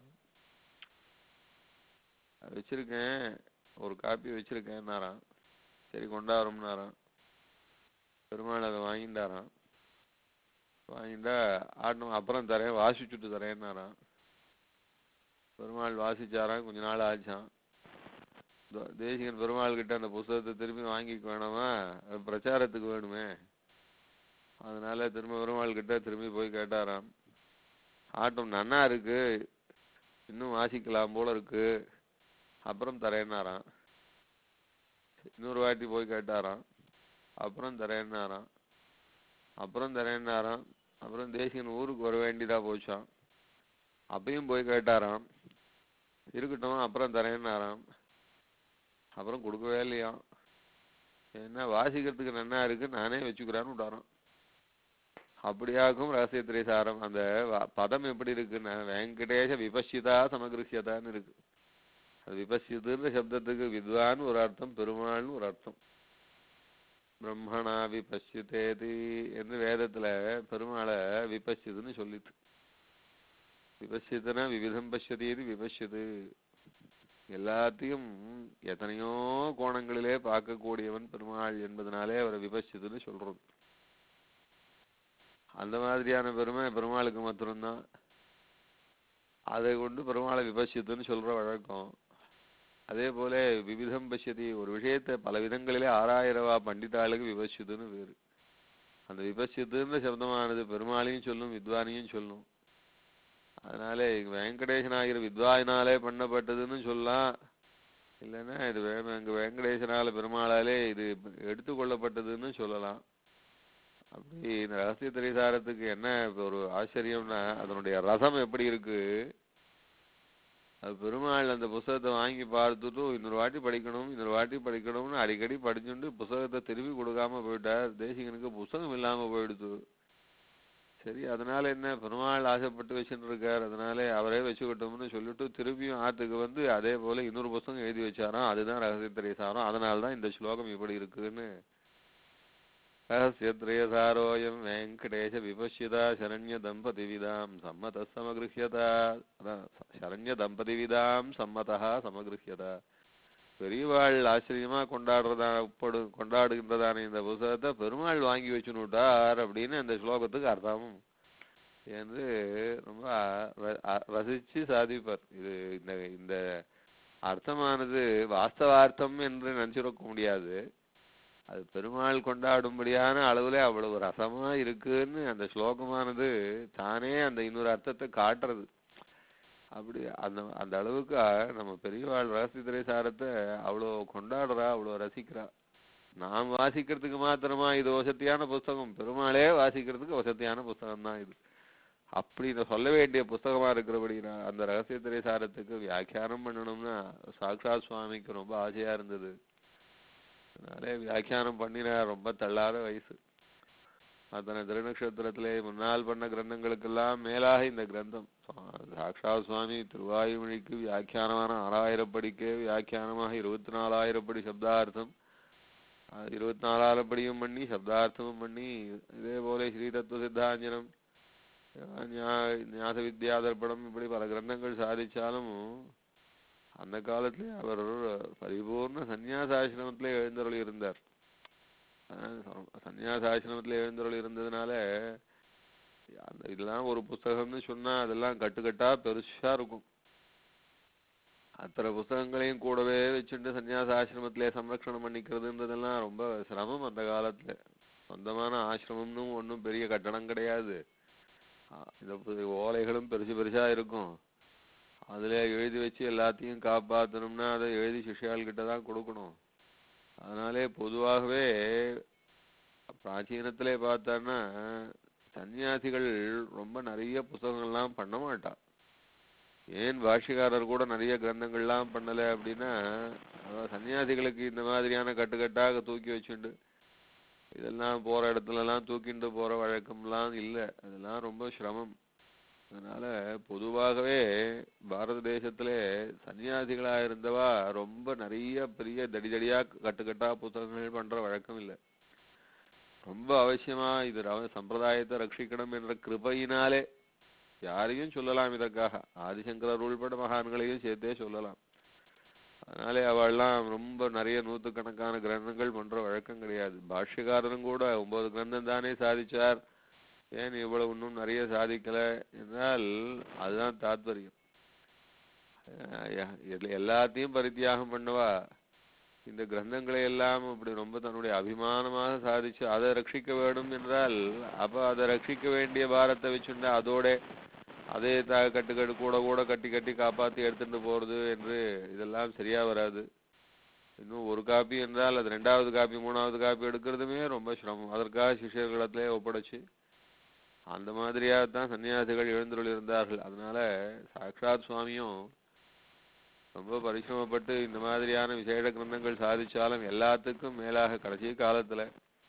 வச்சிருக்கேன் ஒரு காப்பி வச்சிருக்கேன்னாராம் சரி கொண்டாடுறோம்னாராம் பெருமாள் அதை வாங்கிட்டாராம் வாங்கிட்டா ஆட்டணும் அப்புறம் தரேன் வாசிச்சுட்டு தரேன்னாராம் பெருமாள் வாசிச்சாராம் கொஞ்ச நாள் ஆச்சான் தோ- தேசிகன் பெருமாள் கிட்ட அந்த புஸ்தகத்தை திரும்பி வாங்கிக்க வேணாமா அது பிரச்சாரத்துக்கு வேணுமே அதனால திரும்ப பெருமாள் கிட்ட திரும்பி போய் கேட்டாராம் ஆட்டம் நன்னா இருக்கு இன்னும் வாசிக்கலாம் போல இருக்கு அப்புறம் தரேன்னாராம் இன்னொரு வாட்டி போய் கேட்டாராம் அப்புறம் தரேன்னாராம் அப்புறம் தரேன்னாராம் அப்புறம் தேசிகன் ஊருக்கு வர வேண்டியதா போச்சாம் அப்பயும் போய் கேட்டாராம் இருக்கட்டும் அப்புறம் தரேன்னாராம் அப்புறம் கொடுக்கவே இல்லையாம் என்ன வாசிக்கிறதுக்கு நன்னா இருக்கு நானே வச்சுக்கிறான்னு விட்டாராம் அப்படியாகும் ரகசியத்திரை சாரம் அந்த வ- பதம் எப்படி இருக்குன்னா வெங்கடேஷ விபஷிதா சமகிருஷ்யதான்னு இருக்கு அது விபஷிதுன்ற சப்தத்துக்கு வித்வான் ஒரு அர்த்தம் பெருமாள்னு ஒரு அர்த்தம் பிரம்மணா விபஷ்யதேதி என்று வேதத்துல பெருமாளை விபஷ்யதுன்னு சொல்லிட்டு விபஷ்யதுனா விவிதம் பஷ்யதீதி விபஷ்யது எல்லாத்தையும் எத்தனையோ கோணங்களிலே பார்க்கக்கூடியவன் பெருமாள் என்பதனாலே அவரை விபஷ்யதுன்னு சொல்றது அந்த மாதிரியான பெருமை பெருமாளுக்கு மாத்திரம்தான் அதை கொண்டு பெருமாளை விபஷ்யத்துன்னு சொல்ற வழக்கம் அதே போல விவிதம் பஷ்யதி ஒரு விஷயத்தை பல விதங்களிலே ஆறாயிரவா பண்டிதாளுக்கு விபஷ்யத்துன்னு பேரு அந்த விபஷ்யத்துன்ற சப்தமானது பெருமாளையும் சொல்லும் வித்வானையும் சொல்லும் அதனால இங்க வெங்கடேசனாகிற வித்வாயினாலே பண்ணப்பட்டதுன்னு சொல்லலாம் இல்லைன்னா இது வே- இங்க வெங்கடேசனால பெருமாளாலே இது எடுத்துக்கொள்ளப்பட்டதுன்னு சொல்லலாம் அப்படி இந்த ரகசிய திரைசாரத்துக்கு என்ன இப்ப ஒரு ஆச்சரியம்னா அதனுடைய ரசம் எப்படி இருக்கு அது பெருமாள் அந்த புஸ்தகத்தை வாங்கி பார்த்துட்டு இன்னொரு வாட்டி படிக்கணும் இன்னொரு வாட்டி படிக்கணும்னு அடிக்கடி படிச்சுட்டு புஸ்தகத்தை திருப்பி கொடுக்காம போயிட்டார் தேசிகனுக்கு புஸ்தகம் இல்லாம போயிடுது சரி அதனால என்ன பெருமாள் ஆசைப்பட்டு வச்சுட்டு இருக்கார் அதனால அவரே வச்சுக்கிட்டோம்னு சொல்லிட்டு திருப்பியும் ஆத்துக்கு வந்து அதே போல இன்னொரு புஸ்தகம் எழுதி வச்சாராம் அதுதான் ரகசியத்திரை சாரம் அதனால தான் இந்த ஸ்லோகம் இப்படி இருக்குன்னு ரகசியத்ரயசாரோயம் வெங்கடேஷ விபஷ்யதா சரண்ய தம்பதி விதாம் சம்மத சமகிருஹ்யதா அதான் ச- சரண்ய தம்பதி விதாம் சம்மதா சமகிருஹ்யதா பெரியவாள் ஆச்சரியமா கொண்டாடுறதா உட்படு கொண்டாடுகின்றதான இந்த புஸ்தகத்தை பெருமாள் வாங்கி வச்சுனுட்டார் அப்படின்னு அந்த ஸ்லோகத்துக்கு அர்த்தம் என்று ரொம்ப ர- அ- ரசிச்சு சாதிப்பார் இது இந்த இந்த அர்த்தமானது வாஸ்தவார்த்தம் என்று நினைச்சிருக்க முடியாது அது பெருமாள் கொண்டாடும்படியான அளவுல அவ்வளவு ரசமா இருக்குன்னு அந்த ஸ்லோகமானது தானே அந்த இன்னொரு அர்த்தத்தை காட்டுறது அப்படி அந்த அந்த அளவுக்கு அஹ், நம்ம பெரியவாள் ரகசியத்திரை சாரத்தை அவ்வளோ கொண்டாடுறா அவ்வளோ ரசிக்கிறா நாம் வாசிக்கிறதுக்கு மாத்திரமா இது வசதியான புஸ்தகம் பெருமாளே வாசிக்கிறதுக்கு வசதியான புஸ்தகம் தான் இது அப்படி நான் சொல்ல வேண்டிய புஸ்தகமா இருக்கிறபடினா அந்த ரகசியத்திரை சாரத்துக்கு வியாக்கியானம் பண்ணணும்னா சாக்ஷாத் சுவாமிக்கு ரொம்ப ஆசையா இருந்தது அதனாலே வியாக்கியானம் பண்ணின ரொம்ப தள்ளாத வயசு அத்தனை திருநக்ஷத்திரத்திலே முன்னால் பண்ண கிரந்தங்களுக்கெல்லாம் மேலாக இந்த கிரந்தம் சாக்ஷாத் சுவாமி திருவாயுமொழிக்கு வியாக்கியானமான ஆறாயிரப்படிக்கே வியாக்கியானமாக இருபத்தி நாலாயிரப்படி சப்தார்த்தம் அது இருபத்தி நாலாயிரப்படியும் பண்ணி சப்தார்த்தமும் பண்ணி இதே போல ஸ்ரீ தத்துவ சித்தாஞ்சனம் ஞா- ஞாச வித்யாதர்ப்பணம் இப்படி பல கிரந்தங்கள் சாதிச்சாலும் அந்த காலத்திலே அவர் பரிபூர்ண சந்நியாசாசிரமத்திலே எழுந்தருளி இருந்தார் அஹ் ச- சந்நியாசாசிரமத்திலே எழுந்தருளி இருந்ததுனால அந்த இதெல்லாம் ஒரு புஸ்தகம்னு சொன்னா அதெல்லாம் கட்டுக்கட்டா பெருசா இருக்கும் அத்தனை புஸ்தகங்களையும் கூடவே வச்சுட்டு சன்னியாச ஆசிரமத்திலே சம்ரக்ஷணம் பண்ணிக்கிறதுன்றதெல்லாம் ரொம்ப சிரமம் அந்த காலத்துல சொந்தமான ஆசிரமம்னு ஒன்றும் பெரிய கட்டணம் கிடையாது ஆ, இந்த பு- ஓலைகளும் பெருசு பெருசா இருக்கும் அதுல எழுதி வச்சு எல்லாத்தையும் காப்பாத்தணும்னா அதை எழுதி சிஷ்யாள் கிட்ட தான் கொடுக்கணும் அதனாலே பொதுவாகவே பிராச்சீனத்திலே பார்த்தான்னா சன்னியாசிகள் ரொம்ப நிறைய புஸ்தகங்கள்லாம் பண்ண மாட்டா ஏன் பாஷ்யக்காரர் கூட நிறைய கிரந்தங்கள்லாம் பண்ணல அப்படின்னா அதாவது சன்னியாசிகளுக்கு இந்த மாதிரியான கட்டுக்கட்டாக தூக்கி வச்சுண்டு இதெல்லாம் போற இடத்துல எல்லாம் தூக்கிண்டு போற வழக்கம்லாம் இல்லை அதெல்லாம் ரொம்ப சிரமம் அதனால பொதுவாகவே பாரத தேசத்திலே சன்னியாசிகளா இருந்தவா ரொம்ப நிறைய பெரிய தடி தடியா கட்டுக்கட்டா புத்தகங்கள் பண்ற வழக்கம் இல்லை ரொம்ப அவசியமா இது ரவ- சம்பிரதாயத்தை ரட்சிக்கணும் என்ற கிருபையினாலே யாரையும் சொல்லலாம் இதற்காக ஆதிசங்கரர் உள்பட மகான்களையும் சேர்த்தே சொல்லலாம் அதனாலே அவள்லாம் ரொம்ப நிறைய நூற்றுக்கணக்கான கிரந்தங்கள் பண்ற வழக்கம் கிடையாது பாஷ்யக்காரரும் கூட ஒன்பது கிரந்தம் தானே சாதிச்சார் ஏன் இவ்வளவு இன்னும் நிறைய சாதிக்கல என்றால் அதுதான் தாத்பரியம் அஹ் ய- எல்லா- எல்லாத்தையும் பரித்தியாகம் பண்ணவா இந்த கிரந்தங்களை எல்லாம் இப்படி ரொம்ப தன்னுடைய அபிமானமாக சாதிச்சு அதை ரட்சிக்க வேண்டும் என்றால் அப்ப அதை ரட்சிக்க வேண்டிய பாரத்தை வச்சுட்டு அதோட அதே த கட்டுக்கட்டு கூட கூட கட்டி கட்டி காப்பாத்தி எடுத்துட்டு போறது என்று இதெல்லாம் சரியா வராது இன்னும் ஒரு காப்பி என்றால் அது ரெண்டாவது காப்பி மூணாவது காப்பி எடுக்கிறதுமே ரொம்ப சிரமம் அதற்காக சிஷ்யர்களிடத்திலே ஒப்படைச்சு அந்த மாதிரியாக தான் சன்னியாசிகள் எழுந்துள்ள இருந்தார்கள் அதனால சாக்ஷாத் சுவாமியும் ரொம்ப பரிசிரமப்பட்டு இந்த மாதிரியான விசேஷ கிரந்தங்கள் சாதிச்சாலும் எல்லாத்துக்கும் மேலாக கடைசி காலத்துல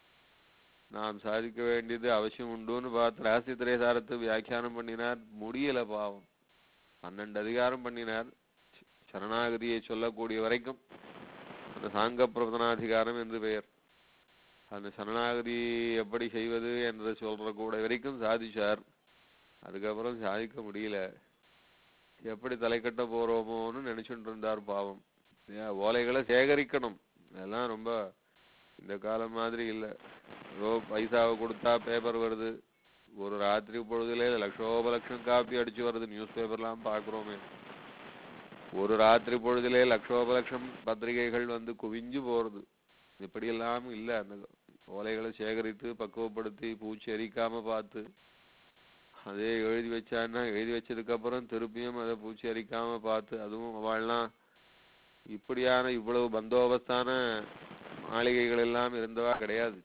நாம் சாதிக்க வேண்டியது அவசியம் உண்டுன்னு பார்த்து ரகசிய திரைசாரத்து வியாக்கியானம் பண்ணினார் முடியல பாவம் பன்னெண்டு அதிகாரம் பண்ணினார் சரணாகதியை சொல்லக்கூடிய வரைக்கும் அந்த சாங்க பிரபதனாதிகாரம் என்று பெயர் அந்த சரணாகதி எப்படி செய்வது என்று சொல்ற கூட வரைக்கும் சாதிச்சார் அதுக்கப்புறம் சாதிக்க முடியல எப்படி தலை கட்ட போறோமோன்னு நினைச்சுட்டு இருந்தார் பாவம் ஏன் ஓலைகளை சேகரிக்கணும் இதெல்லாம் ரொம்ப இந்த காலம் மாதிரி இல்லை ஏதோ பைசாவை கொடுத்தா பேப்பர் வருது ஒரு ராத்திரி பொழுதுல லட்சோப லட்சம் காப்பி அடிச்சு வருது நியூஸ் பேப்பர்லாம் பார்க்குறோமே ஒரு ராத்திரி பொழுதிலே லட்சோப லட்சம் பத்திரிகைகள் வந்து குவிஞ்சு போறது இப்படியெல்லாம் இல்லை அந்த ஓலைகளை சேகரித்து பக்குவப்படுத்தி பூச்சி அரிக்காம பார்த்து அதே எழுதி வச்சான்னா எழுதி வச்சதுக்கு அப்புறம் திருப்பியும் அதை பூச்சி அரிக்காம பார்த்து அதுவும் அவள்லாம் இப்படியான இவ்வளவு பந்தோபஸ்தான மாளிகைகள் எல்லாம் இருந்தவா கிடையாது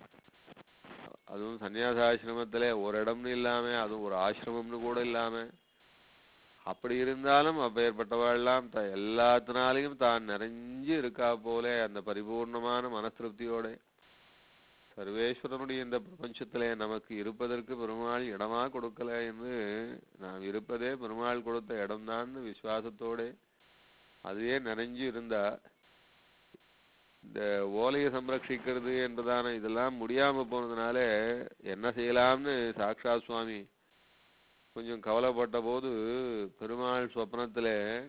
அதுவும் சன்னியாசாசிரமத்திலே ஒரு இடம்னு இல்லாம அதுவும் ஒரு ஆசிரமம்னு கூட இல்லாம அப்படி இருந்தாலும் அப்பேற்பட்டவாள்லாம் த எல்லாத்தினாலையும் தான் நிறைஞ்சு இருக்கா போல அந்த பரிபூர்ணமான மனசிருப்தியோட சர்வேஸ்வரனுடைய இந்த பிரபஞ்சத்திலே நமக்கு இருப்பதற்கு பெருமாள் இடமா கொடுக்கல என்று நாம் இருப்பதே பெருமாள் கொடுத்த இடம்தான் விசுவாசத்தோட அதுவே நிறைஞ்சு இருந்தா இந்த ஓலையை சம்ரட்சிக்கிறது என்பதான இதெல்லாம் முடியாம போனதுனால என்ன செய்யலாம்னு சாக்ஷாத் சுவாமி கொஞ்சம் கவலைப்பட்ட போது பெருமாள் சொப்னத்துல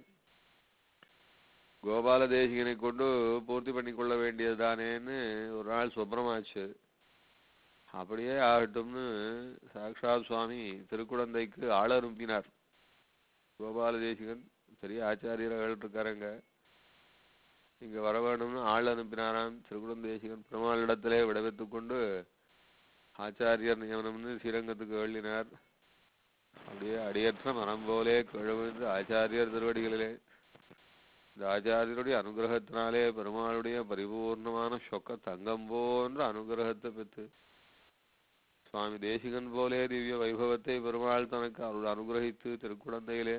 கோபால தேசிகனை கொண்டு பூர்த்தி பண்ணி கொள்ள வேண்டியதுதானேன்னு ஒரு நாள் சொப்னமாச்சு அப்படியே ஆகட்டும்னு சாக்ஷாத் சுவாமி திருக்குழந்தைக்கு ஆள் அனுப்பினார் கோபால தேசிகன் பெரிய ஆச்சாரியர்கள் இருக்காருங்க இங்க வர வேண்டும்னு ஆள் அனுப்பினாராம் திருக்குடம் தேசிகன் பெருமாளிடத்திலே விடைபெற்றுக் கொண்டு ஆச்சாரியர் நியமனம்னு ஸ்ரீரங்கத்துக்கு எழுதினார் அப்படியே அடியற்ற மனம் போலே கிழவிழ்ந்து ஆச்சாரியர் திருவடிகளிலே இந்த ஆச்சாரியருடைய அனுகிரகத்தினாலே பெருமாளுடைய பரிபூர்ணமான சொக்க தங்கம் போன்ற அனுகிரகத்தை பெற்று சுவாமி தேசிகன் போலே திவ்ய வைபவத்தை பெருமாள் தனக்கு அருள் அனுகிரகித்து திருக்குழந்தையிலே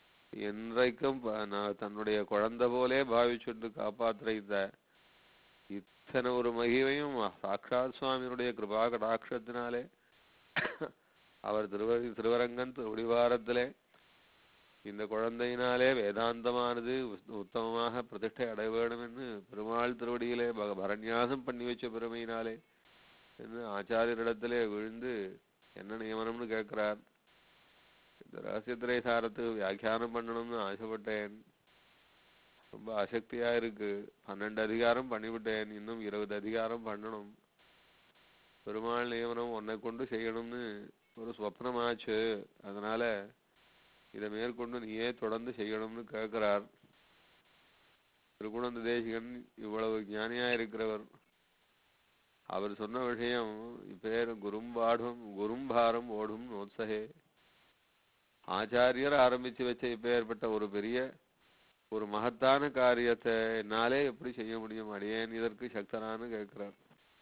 என்றைக்கும் ப- ந- தன்னுடைய குழந்தை போலே பாவிச்சுட்டு காப்பாற்றுற இந்த இத்தனை ஒரு மகிமையும் சாட்சாத் சுவாமியினுடைய கிருபா கடாட்சத்தினாலே அவர் திருவ திருவரங்கன் திருவடிவாரத்திலே இந்த குழந்தையினாலே வேதாந்தமானது உத்- உத்தமமாக பிரதிஷ்டை அடைய வேண்டும் என்று பெருமாள் திருவடியிலே பக- பரநியாசம் பண்ணி வச்ச பெருமையினாலே என்று ஆச்சாரியரிடத்திலே விழுந்து என்ன நியமனம்னு கேட்கிறார் இந்த ரகசியத்திரை சாரத்துக்கு வியாக்கியானம் பண்ணணும்னு ஆசைப்பட்டேன் ரொம்ப அசக்தியா இருக்கு பன்னெண்டு அதிகாரம் பண்ணிவிட்டேன் இன்னும் இருபது அதிகாரம் பண்ணணும் பெருமாள் நியமனம் உன்னை கொண்டு செய்யணும்னு ஒரு ஸ்வப்னமாச்சு அதனால இதை மேற்கொண்டு நீயே தொடர்ந்து செய்யணும்னு கேட்கிறார் திருக்குணந்த தேசிகன் இவ்வளவு ஞானியா இருக்கிறவர் அவர் சொன்ன விஷயம் இப்பேர் குரும்பாடும் குரும்பாரம் ஓடும் நோத்சகே ஆச்சாரியர் ஆரம்பிச்சு வச்ச இப்பேற்பட்ட ஒரு பெரிய ஒரு மகத்தான காரியத்தை என்னாலே எப்படி செய்ய முடியும் அடியேன் இதற்கு சக்தனான்னு கேட்கிறார்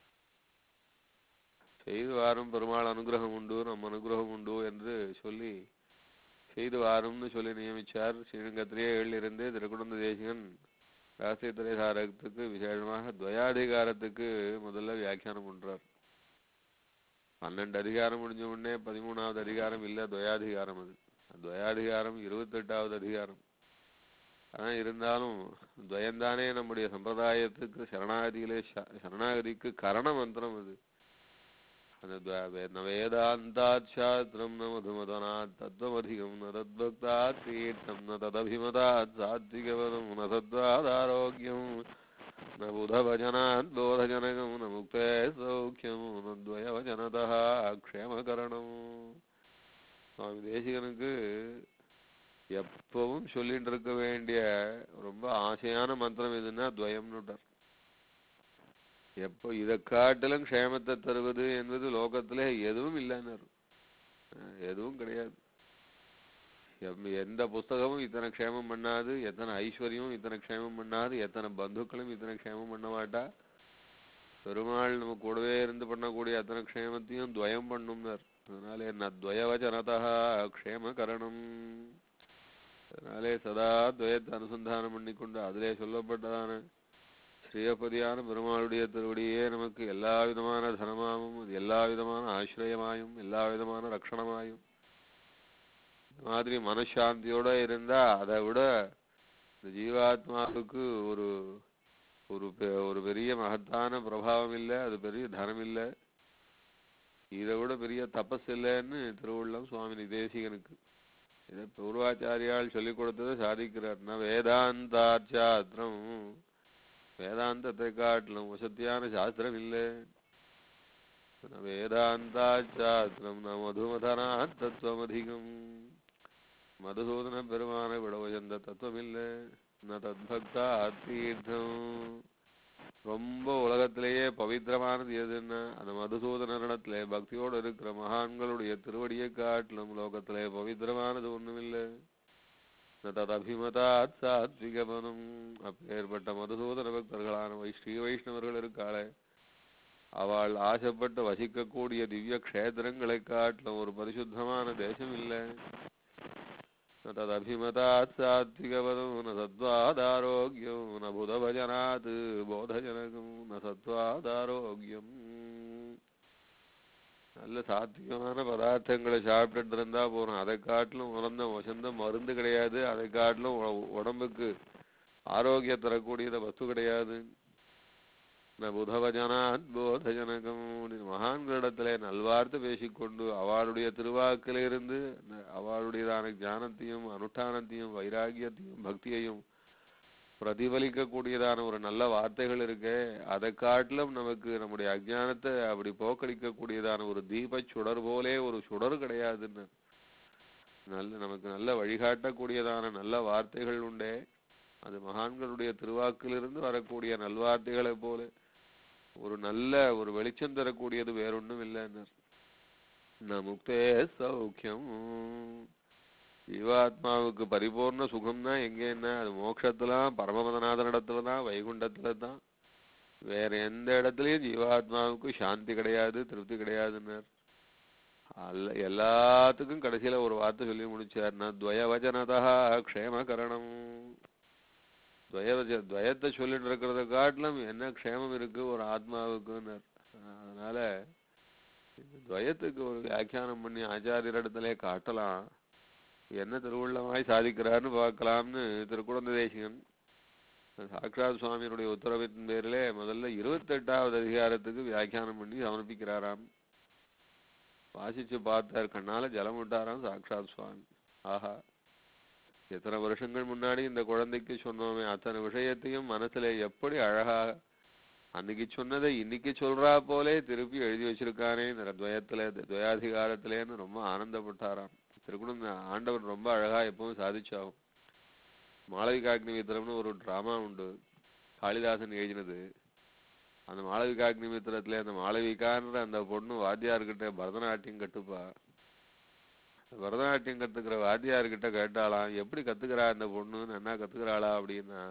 செய்து வாரும் பெருமாள் அனுகிரகம் உண்டு நம் அனுகிரகம் உண்டு என்று சொல்லி செய்து வாரும்னு சொல்லி நியமிச்சார் ஸ்ரீரங்கத்திலேயே எழுந்திருந்து திருக்குணந்த தேசிகன் ராசியத்திரை சாரத்துக்கு விசேஷமாக துவயாதிகாரத்துக்கு முதல்ல வியாக்கியானம் பண்றார் பன்னெண்டு அதிகாரம் முடிஞ்ச உடனே பதிமூணாவது அதிகாரம் இல்ல துவயாதிகாரம் அது துவயாதிகாரம் இருபத்தெட்டாவது அதிகாரம் ஆனா இருந்தாலும் துவயந்தானே நம்முடைய சம்பிரதாயத்துக்கு சரணாகதியிலே ச- சரணாகதிக்கு கரண மந்திரம் அது அந்த துவ- வே- ந வேதாந்தாத் சாஸ்திரம் ந மதுமதனாத் தத்வமதிகம் ந தத்பக்தாத் தீர்த்தம் ந ததபிமதாத் சாத்விகவதம் ந சத்வாதாரோக்கியம் न बुधवचनात् बोधजनकं न मुक्ते சௌக்கியம் न द्वयवचनतः க்ஷேமகரணம் சுவாமி தேசிகனுக்கு எப்பவும் சொல்லிட்டு இருக்க வேண்டிய ரொம்ப ஆசையான மந்திரம் எதுன்னா துவயம்னுட்டார் எப்போ இதை காட்டிலும் க்ஷேமத்தை தருவது என்பது லோகத்திலே எதுவும் இல்லைன்னாரு அஹ் எதுவும் கிடையாது எம்- எந்த புஸ்தகமும் இத்தனை க்ஷேமம் பண்ணாது எத்தனை ஐஸ்வர்யமும் இத்தனை க்ஷேமம் பண்ணாது எத்தனை பந்துக்களும் இத்தனை க்ஷேமம் பண்ண மாட்டா பெருமாள் நம்ம கூடவே இருந்து பண்ணக்கூடிய அத்தனை க்ஷேமத்தையும் துவயம் பண்ணும்னார் அதனாலே ந துவயவச்சனதா க்ஷேமகரணம் அதனாலே சதா துவயத்தை அனுசந்தானம் பண்ணிக்கொண்டு அதிலே சொல்லப்பட்டதான ஸ்ரீயப்பதியான பெருமாளுடைய திருவடியே நமக்கு எல்லா விதமான தனமாயும் எல்லா விதமான ஆசிரியமாயும் எல்லா விதமான ரக்ஷணமாயும் இந்த மாதிரி மனசாந்தியோட இருந்தா அதை விட இந்த ஜீவாத்மாவுக்கு ஒரு ஒரு பெ- ஒரு பெரிய மகத்தான பிரபாவம் இல்லை அது பெரிய தனம் இல்லை இதை விட பெரிய தபஸ் இல்லைன்னு திருவுள்ளம் சுவாமி தேசிகனுக்கு இதை பூர்வாச்சாரியால் சொல்லிக் கொடுத்ததை சாதிக்கிறார் ந வேதாந்தாச்சாத்திரம் வேதாந்தத்தை காட்டிலும் வசத்தியான சாஸ்திரம் இல்லை ந வேதாந்தாச்சாத்திரம் ந மதுமதனா தத்துவம் அதிகம் மதுசூதன பெருமான விட உயர்ந்த தத்துவம் இல்லை ந தத்பக்தா தீர்த்தம் ரொம்ப உலகத்திலேயே பவித்திரமானது எதுன்னா அந்த மதுசூதனரிடத்திலே பக்தியோடு இருக்கிற மகான்களுடைய திருவடியை காட்டிலும் லோகத்திலே பவித்திரமானது ஒண்ணுமில்லை ந ததபிமதாத் சாத்விகமனம் அப்பேற்பட்ட மதுசூதன பக்தர்களான வை ஸ்ரீ வைஷ்ணவர்கள் இருக்காளே அவள் ஆசைப்பட்டு வசிக்கக்கூடிய திவ்ய க்ஷேத்திரங்களை காட்டிலும் ஒரு பரிசுத்தமான தேசம் இல்லை न तदभिमतात् सात्विकपदं न सत्त्वादारोग्यं न बुधभजनात् बोधजनकं न सत्त्वादारोग्யம் நல்ல சாத்விகமான பதார்த்தங்களை சாப்பிட்டுட்டு இருந்தா போறோம் அதை காட்டிலும் உணர்ந்த வசந்த மருந்து கிடையாது அதை காட்டிலும் உ- உடம்புக்கு ஆரோக்கியம் தரக்கூடியத வஸ்து கிடையாது ந புதவஜனாத் போதஜனகம் மகான்களிடத்திலே நல்வார்த்தை பேசிக்கொண்டு அவளுடைய திருவாக்கிலிருந்து ந- அவளுடையதான ஞானத்தையும் அனுஷ்டானத்தையும் வைராகியத்தையும் பக்தியையும் பிரதிபலிக்கக்கூடியதான ஒரு நல்ல வார்த்தைகள் இருக்கே அதை காட்டிலும் நமக்கு நம்முடைய அஜ்ஞானத்தை அப்படி போக்கடிக்கக்கூடியதான ஒரு தீபச் சுடர் போலே ஒரு சுடர் கிடையாதுன்னு நல்ல நமக்கு நல்ல வழிகாட்டக்கூடியதான நல்ல வார்த்தைகள் உண்டே அது மகான்களுடைய திருவாக்கிலிருந்து வரக்கூடிய நல்வார்த்தைகளைப் போல ஒரு நல்ல ஒரு வெளிச்சம் தரக்கூடியது வேறொன்றும் இல்லைன்னு ந முக்தே சௌக்கியம் ஜீவாத்மாவுக்கு பரிபூர்ண சுகம்னா எங்கன்னா அது மோட்சத்துலாம் பரமபதநாதன் இடத்துல தான் வைகுண்டத்துல தான் வேற எந்த இடத்துலயும் ஜீவாத்மாவுக்கு சாந்தி கிடையாது திருப்தி கிடையாதுன்னார் அல்ல எல்லாத்துக்கும் கடைசியில ஒரு வார்த்தை சொல்லி முடிச்சார் ந துவயவச்சனதா க்ஷேமகரணம் துவய துவயத்தை சொல்லிட்டு இருக்கிறத காட்டிலும் என்ன க்ஷேமம் இருக்கு ஒரு ஆத்மாவுக்குன்னு அதனால இந்த துவயத்துக்கு ஒரு வியாக்கியானம் பண்ணி ஆச்சாரியரிடத்திலே காட்டலாம் என்ன திருவுள்ளமாய் சாதிக்கிறார்னு பார்க்கலாம்னு திருக்குழந்தை தேசிகன் சாக்ஷாத் சுவாமியினுடைய உத்தரவின் பேரிலே முதல்ல இருபத்தெட்டாவது அதிகாரத்துக்கு வியாக்கியானம் பண்ணி சமர்ப்பிக்கிறாராம் வாசிச்சு பார்த்தார் கண்ணால ஜலம் விட்டாராம் சாக்ஷாத் சுவாமி ஆஹா எத்தனை வருஷங்கள் முன்னாடி இந்த குழந்தைக்கு சொன்னோமே அத்தனை விஷயத்தையும் மனசுல எப்படி அழகா அன்னைக்கு சொன்னதை இன்னைக்கு சொல்றா போலே திருப்பி எழுதி வச்சிருக்கானே இந்த துவயத்துல துவயாதிகாரத்திலேன்னு ரொம்ப ஆனந்தப்பட்டாராம் திருக்குணம் ஆண்டவர் ரொம்ப அழகா எப்பவும் சாதிச்சாகும் மாளவிகாக்னி மித்திரம்னு ஒரு டிராமா உண்டு காளிதாசன் எழுதினது அந்த மாளவிகாக்னி மித்திரத்துல அந்த மாளவிகான்ற அந்த பொண்ணு வாத்தியார்கிட்ட பரதநாட்டியம் கட்டுப்பா பரதநாட்டியம் கத்துக்கிற வாத்தியார்கிட்ட கேட்டாலாம் எப்படி கத்துக்கிறா இந்த பொண்ணு என்ன கத்துக்கிறாளா அப்படின்னா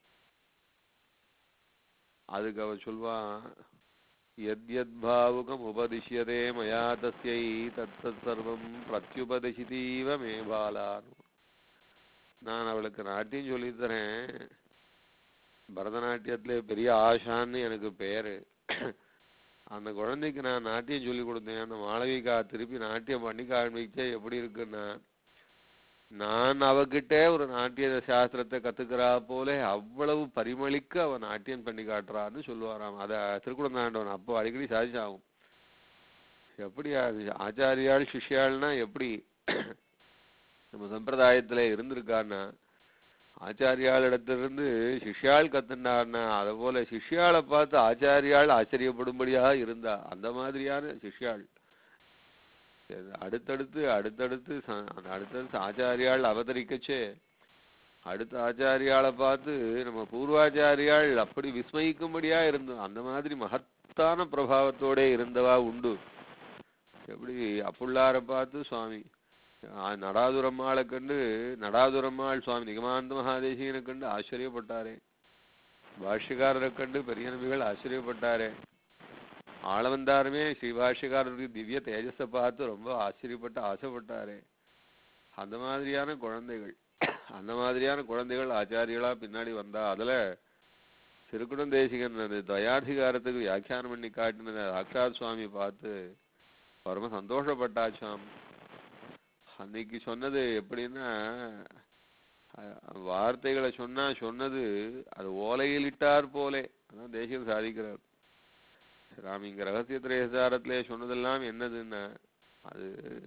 அதுக்கு அவ சொல்வான் எத் எத் பாவுகம் உபதிஷ்யதே மயா தஸ்யை தத் தத் சர்வம் பிரத்யுபதிஷிதீவ மே பாலான்னு நான் அவளுக்கு நாட்டியம் சொல்லித் தரேன் பரதநாட்டியத்திலே பெரிய ஆஷான்னு எனக்கு பேரு அந்த குழந்தைக்கு நான் நாட்டியம் சொல்லி கொடுத்தேன் அந்த மாளவிகா திருப்பி நாட்டியம் பண்ணி காண்பிச்சா எப்படி இருக்குன்னா நான் அவகிட்ட ஒரு நாட்டிய சாஸ்திரத்தை கத்துக்கிறா போல அவ்வளவு பரிமளிக்க அவ நாட்டியம் பண்ணி காட்டுறான்னு சொல்லுவாராம் அத திருக்குழந்தாண்டவன் அப்போ அடிக்கடி சாதிச்சாகும் எப்படி அது ஆச்சாரியாள் சிஷ்யாள்னா எப்படி நம்ம சம்பிரதாயத்துல இருந்திருக்கான்னா ஆச்சாரியாள் இடத்திலிருந்து சிஷ்யாள் கத்துனார்னா அதை போல சிஷ்யாளை பார்த்து ஆச்சாரியாள் ஆச்சரியப்படும்படியாக இருந்தா அந்த மாதிரியான சிஷ்யாள் சரி, அடுத்தடுத்து அடுத்தடுத்து ச- அந்த அடுத்தடுத்து ஆச்சாரியாள் அவதரிக்கச்சே அடுத்த ஆச்சாரியாளை பார்த்து நம்ம பூர்வாச்சாரியாள் அப்படி விஸ்மயிக்கும்படியா இருந்தோம் அந்த மாதிரி மகத்தான பிரபாவத்தோட இருந்தவா உண்டு எப்படி அப்புள்ளாரை பார்த்து சுவாமி ஆ, நடாதுரம்மாளை கண்டு நடாதுரம்மாள் சுவாமி நிகமானந்த மகாதேசிகனை கண்டு ஆச்சரியப்பட்டாரே பாஷ்யக்காரரை கண்டு பெரிய நபிகள் ஆச்சரியப்பட்டாரே ஆளவந்தாருமே ஸ்ரீ பாஷ்யக்காரருக்கு திவ்ய தேஜஸை பார்த்து ரொம்ப ஆச்சரியப்பட்டு ஆசைப்பட்டாரே அந்த மாதிரியான குழந்தைகள் அந்த மாதிரியான குழந்தைகள் ஆச்சாரியர்களா பின்னாடி வந்தா அதுல திருக்குடம் தேசிகன் அந்த தயாதிகாரத்துக்கு வியாக்கியானம் பண்ணி காட்டினத சாக்ஷாத் சுவாமி பார்த்து பரம சந்தோஷப்பட்டாச்சாம் அன்னைக்கு சொன்னது எப்படின்னா அஹ், வார்த்தைகளை சொன்னா சொன்னது அது ஓலையில் இட்டார் போலே அதான் தேசியம் சாதிக்கிறார் ராம் இங்க ரகசிய திரேசாரத்திலே சொன்னதெல்லாம் என்னதுன்னா அது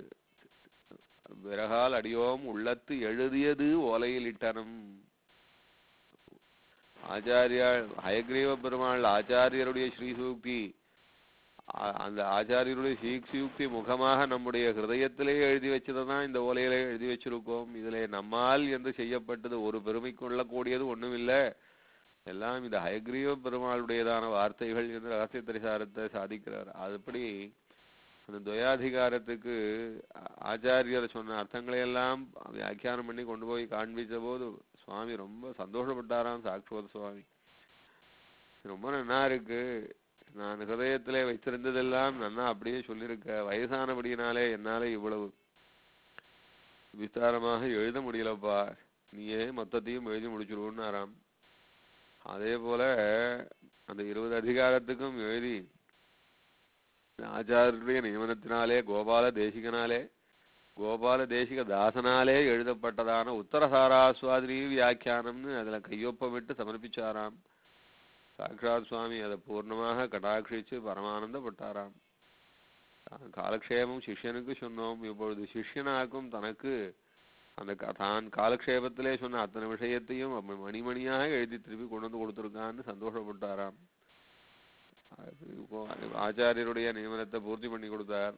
விறகால் அடியோம் உள்ளத்து எழுதியது ஓலையில் இட்டனம் ஆச்சாரியாள் ஹயக்ரீவ பெருமாள் ஆச்சாரியருடைய ஸ்ரீசூக்தி ஆ- அந்த ஆச்சாரியருடைய ஸ்ரீசூக்தி முகமாக நம்முடைய ஹிருதயத்திலே எழுதி வச்சதை தான் இந்த ஓலையிலே எழுதி வச்சிருக்கோம் இதிலே நம்மால் என்று செய்யப்பட்டது ஒரு பெருமை கொள்ளக்கூடியது ஒண்ணுமில்லை எல்லாம் இந்த ஹயக்ரீவ பெருமாளுடையதான வார்த்தைகள் என்று ரகசிய திரிசாரத்தை சாதிக்கிறார் அதுபடி அந்த துவயாதிகாரத்துக்கு ஆ- ஆச்சாரியர் சொன்ன அர்த்தங்களை எல்லாம் வியாக்கியானம் பண்ணி கொண்டு போய் காண்பிச்ச போது சுவாமி ரொம்ப சந்தோஷப்பட்டாராம் சாக்ஷோத சுவாமி ரொம்ப நன்னா இருக்கு நான் ஹிருதயத்திலே வைத்திருந்ததெல்லாம் நன்னா அப்படியே சொல்லியிருக்க வயசானபடியினாலே என்னால இவ்வளவு விஸ்தாரமாக எழுத முடியலப்பா நீயே மொத்தத்தையும் எழுதி முடிச்சிருவோன்னாராம் அதே போல அந்த இருபது அதிகாரத்துக்கும் எழுதி ஆச்சாரியருடைய நியமனத்தினாலே கோபால தேசிகனாலே கோபால தேசிக தாசனாலே எழுதப்பட்டதான உத்தரசாராஸ்வாதிரி வியாக்கியானம்னு அதுல கையொப்பமிட்டு சமர்ப்பிச்சாராம் சாக்ஷாத் சுவாமி அதை பூர்ணமாக கடாட்சிச்சு பரமானந்தப்பட்டாராம் தான் காலக்ஷேபம் சிஷ்யனுக்கு சொன்னோம் இப்பொழுது சிஷ்யனாக்கும் தனக்கு அந்த க- தான் காலக்ஷேபத்திலே சொன்ன அத்தனை விஷயத்தையும் அவன் மணிமணியாக எழுதி திருப்பி கொண்டு வந்து கொடுத்துருக்கான்னு சந்தோஷப்பட்டாராம் அது இப்போ ஆச்சாரியருடைய நியமனத்தை பூர்த்தி பண்ணி கொடுத்தார்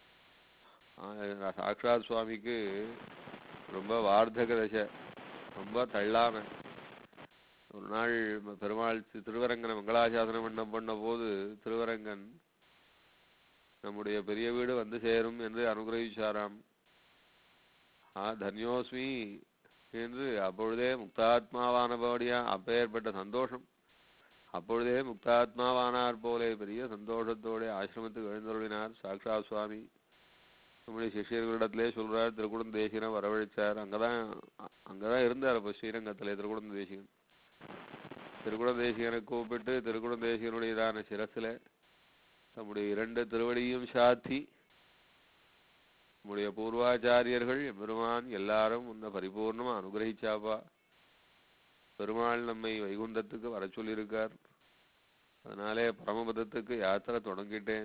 ஆ- சாக்ஷாத் சுவாமிக்கு ரொம்ப வார்த்தக தசை ரொம்ப தள்ளாம ஒரு நாள் ம- பெருமாள் தி- திருவரங்கனை மங்களாசாசனம் பண்ண பண்ண போது திருவரங்கன் நம்முடைய பெரிய வீடு வந்து சேரும் என்று அனுகிரகிச்சாராம் ஆ தன்யோஸ்மி என்று அப்பொழுதே முக்தாத்மாவானபடியா அப்பேற்பட்ட சந்தோஷம் அப்பொழுதே முக்தாத்மாவானார் போலே பெரிய சந்தோஷத்தோட ஆசிரமத்துக்கு எழுந்தருளினார் சாக்ஷாத் சுவாமி நம்முடைய சிஷ்யர்களிடத்திலே சொல்றார் திருக்குடம் தேசிகனை வரவழைச்சார் அங்கதான் அ- அங்கதான் இருந்தார் அப்ப ஸ்ரீரங்கத்திலே திருக்குடம் தேசிகன் திருக்குட தேசிகனை கூப்பிட்டு திருக்குட தேசிகனுடையதான சிரசில தம்முடைய இரண்டு திருவடியும் சாத்தி நம்முடைய பூர்வாச்சாரியர்கள் எம்பெருமான் எல்லாரும் உன்னை பரிபூர்ணமா அனுகிரகிச்சாப்பா பெருமாள் நம்மை வைகுண்டத்துக்கு வர சொல்லியிருக்கார் அதனாலே பரமபதத்துக்கு யாத்திரை தொடங்கிட்டேன்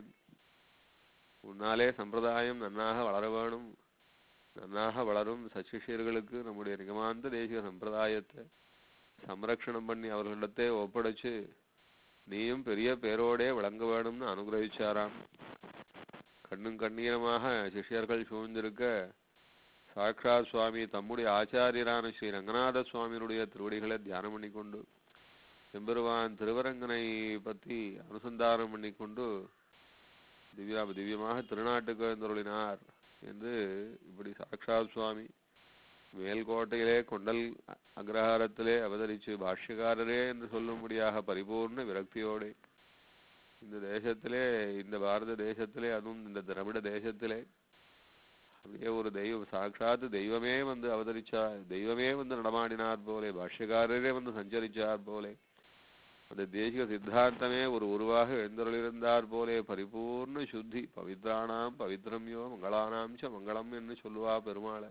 உன்னாலே சம்பிரதாயம் நன்னாக வளர வேணும் நன்னாக வளரும் சச்சிஷியர்களுக்கு நம்முடைய நிகமாந்த தேசிய சம்பிரதாயத்தை சம்ரக்ஷணம் பண்ணி அவர்களிடத்தே ஒப்படைச்சு நீயும் பெரிய பேரோடே விளங்க வேணும்னு அனுகிரகிச்சாராம் கண்ணும் கண்ணீரமாக சிஷ்யர்கள் சூழ்ந்திருக்க சாக்ஷாத் சுவாமி தம்முடைய ஆச்சாரியரான ஸ்ரீ ரங்கநாத சுவாமியினுடைய திருவடிகளை தியானம் பண்ணிக்கொண்டு எம்பெருவான் திருவரங்கனை பற்றி அனுசந்தானம் பண்ணிக்கொண்டு திவ்யா திவ்யமாக திருநாட்டுக்கு எழுந்தருளினார் என்று இப்படி சாக்ஷாத் சுவாமி மேல்கோட்டையிலே கொண்டல் அ- அக்ரஹாரத்திலே அவதரிச்சு பாஷ்யக்காரரே என்று சொல்லும்படியாக பரிபூர்ண விரக்தியோடு இந்த தேசத்திலே இந்த பாரத தேசத்திலே அதுவும் இந்த திராவிட தேசத்திலே அப்படியே ஒரு தெய்வம் சாட்சாத் தெய்வமே வந்து அவதரிச்சார் தெய்வமே வந்து நடமாடினார் போலே பாஷ்யக்காரரே வந்து சஞ்சரிச்சார் போலே அந்த தேசிக சித்தாந்தமே ஒரு உருவாக எழுந்தருளிருந்தார் போலே பரிபூர்ண சுத்தி பவித்ராணாம் பவித்ரம்யோ மங்களானாம் ச மங்களம் என்று சொல்லுவா பெருமாளை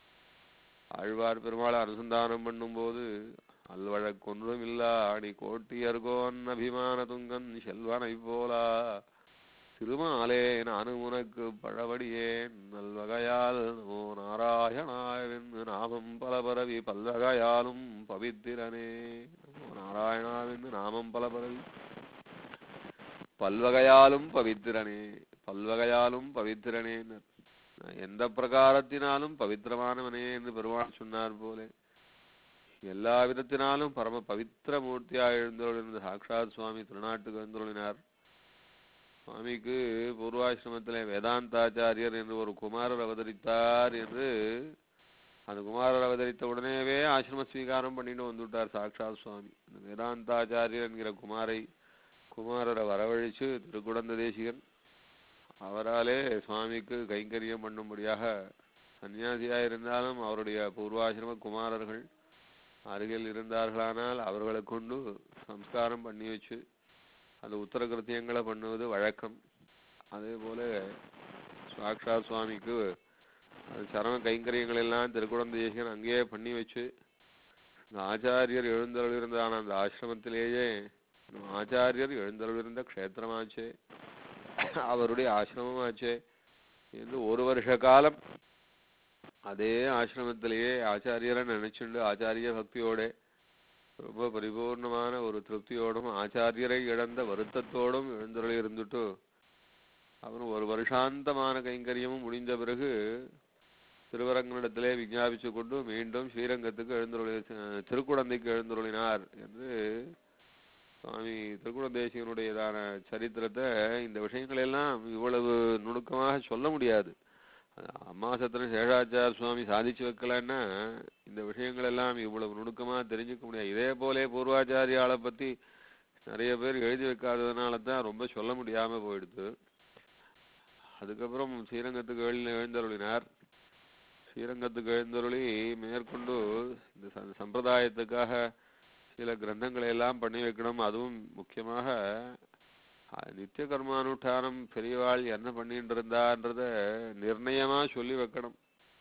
ஆழ்வார் பெருமாளை அனுசந்தானம் பண்ணும்போது அல்வழக்கொன்றும் இல்லா அணி கோட்டியர்கோன் அபிமான துங்கன் செல்வனை போலா திருமாலே நானும் உனக்கு பழவடியேன் நல்வகையால் நமோ நாராயணாவென்று நாமம் பல பரவி பல்வகையாலும் பவித்திரனே நமோ நாராயணாவென்று நாமம் பல பரவி பல்வகையாலும் பவித்திரனே பல்வகையாலும் பவித்திரனே எந்த பிரகாரத்தினாலும் பவித்திரமானவனே என்று பெருமாள் சொன்னார் போலே எல்லா விதத்தினாலும் பரம பவித்திர மூர்த்தியாக எழுந்தருளிருந்த சாக்ஷாத் சுவாமி திருநாட்டுக்கு எழுந்தருளினார் சுவாமிக்கு பூர்வாசிரமத்திலே வேதாந்தாச்சாரியர் என்று ஒரு குமாரர் அவதரித்தார் என்று அந்த குமாரர் அவதரித்த உடனேவே ஆசிரம ஸ்வீகாரம் பண்ணிட்டு வந்துவிட்டார் சாக்ஷாத் சுவாமி அந்த வேதாந்தாச்சாரியர் என்கிற குமாரை குமாரரை வரவழைச்சு திருக்குடந்த தேசிகன் அவராலே சுவாமிக்கு கைங்கரியம் பண்ணும்படியாக சன்னியாசியாக இருந்தாலும் அவருடைய பூர்வாசிரம குமாரர்கள் அருகில் இருந்தார்களானால் அவர்களை கொண்டு சம்ஸ்காரம் பண்ணி வச்சு அந்த உத்தர கிருத்தியங்களை பண்ணுவது வழக்கம் அதே போல சாக்ஷாத் சுவாமிக்கு அது சரம கைங்கரியங்கள் எல்லாம் திருக்குடந்த தேசிகன் அங்கேயே பண்ணி வச்சு இந்த ஆச்சாரியர் எழுந்தருளிருந்தான அந்த ஆசிரமத்திலேயே நம்ம ஆச்சாரியர் எழுந்தருளிருந்த க்ஷேத்திரமாச்சே அவருடைய ஆசிரமமாச்சே என்று ஒரு வருஷ காலம் அதே ஆசிரமத்திலேயே ஆச்சாரியரை நினைச்சுண்டு ஆச்சாரிய பக்தியோட ரொம்ப பரிபூர்ணமான ஒரு திருப்தியோடும் ஆச்சாரியரை இழந்த வருத்தத்தோடும் எழுந்தருளி இருந்துட்டு அப்புறம் ஒரு வருஷாந்தமான கைங்கரியமும் முடிந்த பிறகு திருவரங்கனிடத்திலே விஞ்ஞாபிச்சு கொண்டு மீண்டும் ஸ்ரீரங்கத்துக்கு எழுந்தருளி திருக்குடந்தைக்கு எழுந்தருளினார் என்று சுவாமி திருக்குடந்தேசிகனுடையதான சரித்திரத்தை இந்த விஷயங்கள் எல்லாம் இவ்வளவு நுணுக்கமாக சொல்ல முடியாது அம்மா சத்திரம் சேஷாச்சார சுவாமி சாதிச்சு வைக்கலன்னா இந்த விஷயங்கள் எல்லாம் இவ்வளவு நுணுக்கமா தெரிஞ்சுக்க முடியாது இதே போலே பூர்வாச்சாரியாளை பத்தி நிறைய பேர் எழுதி வைக்காததுனால தான் ரொம்ப சொல்ல முடியாம போயிடுது அதுக்கப்புறம் ஸ்ரீரங்கத்துக்கு எழு எழுந்தருளினார் ஸ்ரீரங்கத்துக்கு எழுந்தருளி மேற்கொண்டு இந்த ச- சம்பிரதாயத்துக்காக சில கிரந்தங்களை எல்லாம் பண்ணி வைக்கணும் அதுவும் முக்கியமாக அஹ், நித்திய கர்மானுஷ்டானம் பெரியவாள் என்ன பண்ணிட்டு இருந்தான்றத நிர்ணயமா சொல்லி வைக்கணும்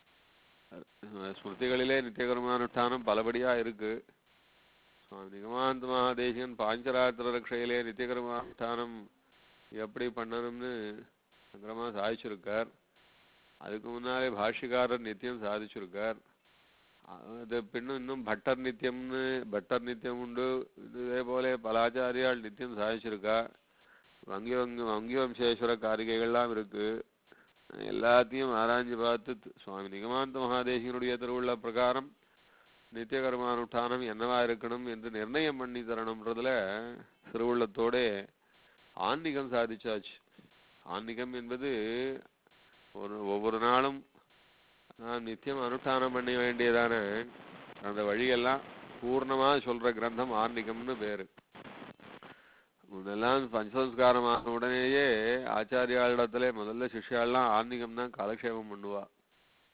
அஹ், ஸ்மிருதிகளிலே நித்திய கர்மானுஷ்டானம் பலபடியா இருக்கு சுவாமி நிகமாந்த மகாதேசிகன் பாஞ்சராத்திர ரக்ஷையிலே நித்திய கர்மானுஷ்டானம் எப்படி பண்ணணும்னு சங்கரமா சாதிச்சிருக்கார் அதுக்கு முன்னாலே பாஷ்யக்காரர் நித்தியம் சாதிச்சிருக்கார் அது பின்னும் இன்னும் பட்டர் நித்தியம்னு பட்டர் நித்தியம் உண்டு இதே போல பல ஆச்சாரியால் நித்தியம் சாதிச்சிருக்கா வங்கி வங்கி வங்கி வம்சேஸ்வர காரிகைகள்லாம் இருக்கு எல்லாத்தையும் ஆராய்ஞ்சு பார்த்து தி- சுவாமி நிகமாந்த மகாதேசிகனுடைய திருவுள்ள பிரகாரம் நித்திய கர்மானுஷ்டானம் என்னவா இருக்கணும் என்று நிர்ணயம் பண்ணி தரணும்ன்றதுல திருவுள்ளத்தோட ஆன்மீகம் சாதிச்சாச்சு ஆன்மீகம் என்பது ஒரு ஒவ்வொரு நாளும் நாம் நித்தியம் அனுஷ்டானம் பண்ண வேண்டியதான அந்த வழியெல்லாம் பூர்ணமா சொல்ற கிரந்தம் ஆன்மீகம்னு பேரு முன்னெல்லாம் பஞ்சசம்ஸ்காரம் ஆன உடனேயே ஆச்சாரியாளிடத்துல முதல்ல சிஷ்யாலாம் ஆன்மீகம் தான் காலக்ஷேபம் பண்ணுவா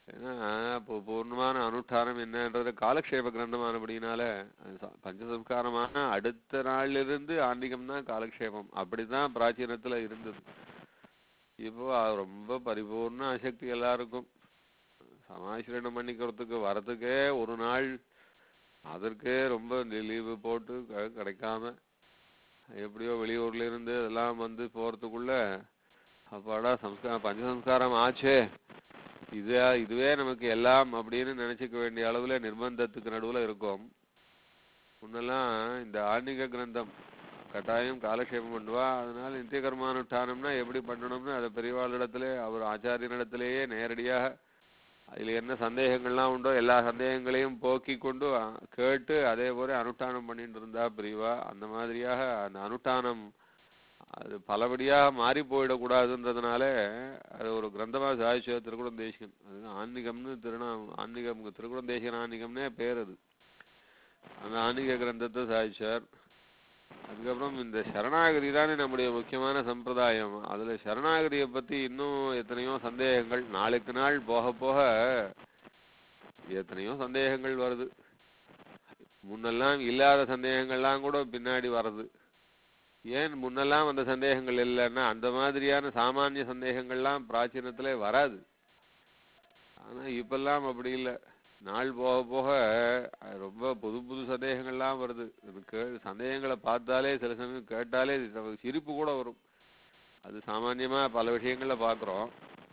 ஏன்னா இப்போ பூர்ணமான அனுஷ்டானம் என்னன்றது காலக்ஷேப கிரந்தமானபடினால அது ச- பஞ்சசம்ஸ்காரமான அடுத்த நாளிலிருந்து ஆன்மீகம் தான் காலக்ஷேபம் அப்படிதான் பிராச்சீனத்துல இருந்தது இப்போ அது ரொம்ப பரிபூர்ண அசக்தி எல்லாருக்கும் சமாசிரணம் பண்ணிக்கிறதுக்கு வரதுக்கே ஒரு நாள் அதற்கே ரொம்ப லீவு போட்டு க- கிடைக்காம எப்படியோ வெளியூர்ல இருந்து எல்லாம் வந்து போறதுக்குள்ள அப்பாடா சம்ஸ்காரம் பஞ்சசம்ஸ்காரம் ஆச்சே இது இதுவே நமக்கு எல்லாம் அப்படின்னு நினைச்சுக்க வேண்டிய அளவுல நிர்பந்தத்துக்கு நடுவுல இருக்கோம் முன்னெல்லாம் இந்த ஆன்மீக கிரந்தம் கட்டாயம் காலக்ஷேபம் பண்ணுவா அதனால நித்திய கர்மானுஷ்டானம்னா எப்படி பண்ணணும்னு அதை பெரியவாளிடத்திலே அவர் ஆச்சாரியனிடத்திலேயே நேரடியாக அதில் என்ன சந்தேகங்கள்லாம் உண்டோ எல்லா சந்தேகங்களையும் போக்கி கொண்டு அ, கேட்டு அதே போல அனுஷ்டானம் பண்ணிட்டு இருந்தா பிரிவா அந்த மாதிரியாக அந்த அனுஷ்டானம் அது பலபடியாக மாறி போயிடக்கூடாதுன்றதுனால அது ஒரு கிரந்தமா சாதிச்ச திருக்குடம் தேசிகன் அது ஆன்மீகம்னு திருநா ஆன்மீகம் திருக்குடம் தேசிகன் ஆன்மீகம்னே பேர் அது அந்த ஆன்மீக கிரந்தத்தை சாதிச்சார் அதுக்கப்புறம் இந்த சரணாகதி தானே நம்முடைய முக்கியமான சம்பிரதாயம் அதுல சரணாகதியை பத்தி இன்னும் எத்தனையோ சந்தேகங்கள் நாளுக்கு நாள் போக போக எத்தனையோ சந்தேகங்கள் வருது முன்னெல்லாம் இல்லாத சந்தேகங்கள்லாம் கூட பின்னாடி வருது ஏன் முன்னெல்லாம் அந்த சந்தேகங்கள் இல்லைன்னா அந்த மாதிரியான சாமானிய சந்தேகங்கள்லாம் பிராச்சீனத்திலே வராது ஆனா இப்பெல்லாம் அப்படி இல்லை நாள் போக போக அஹ், ரொம்ப புது புது சந்தேகங்கள்லாம் வருது இது கே- சந்தேகங்களை பார்த்தாலே சில சமயம் கேட்டாலே இது நமக்கு சிரிப்பு கூட வரும் அது சாமான்யமா பல விஷயங்கள்ல பார்க்குறோம்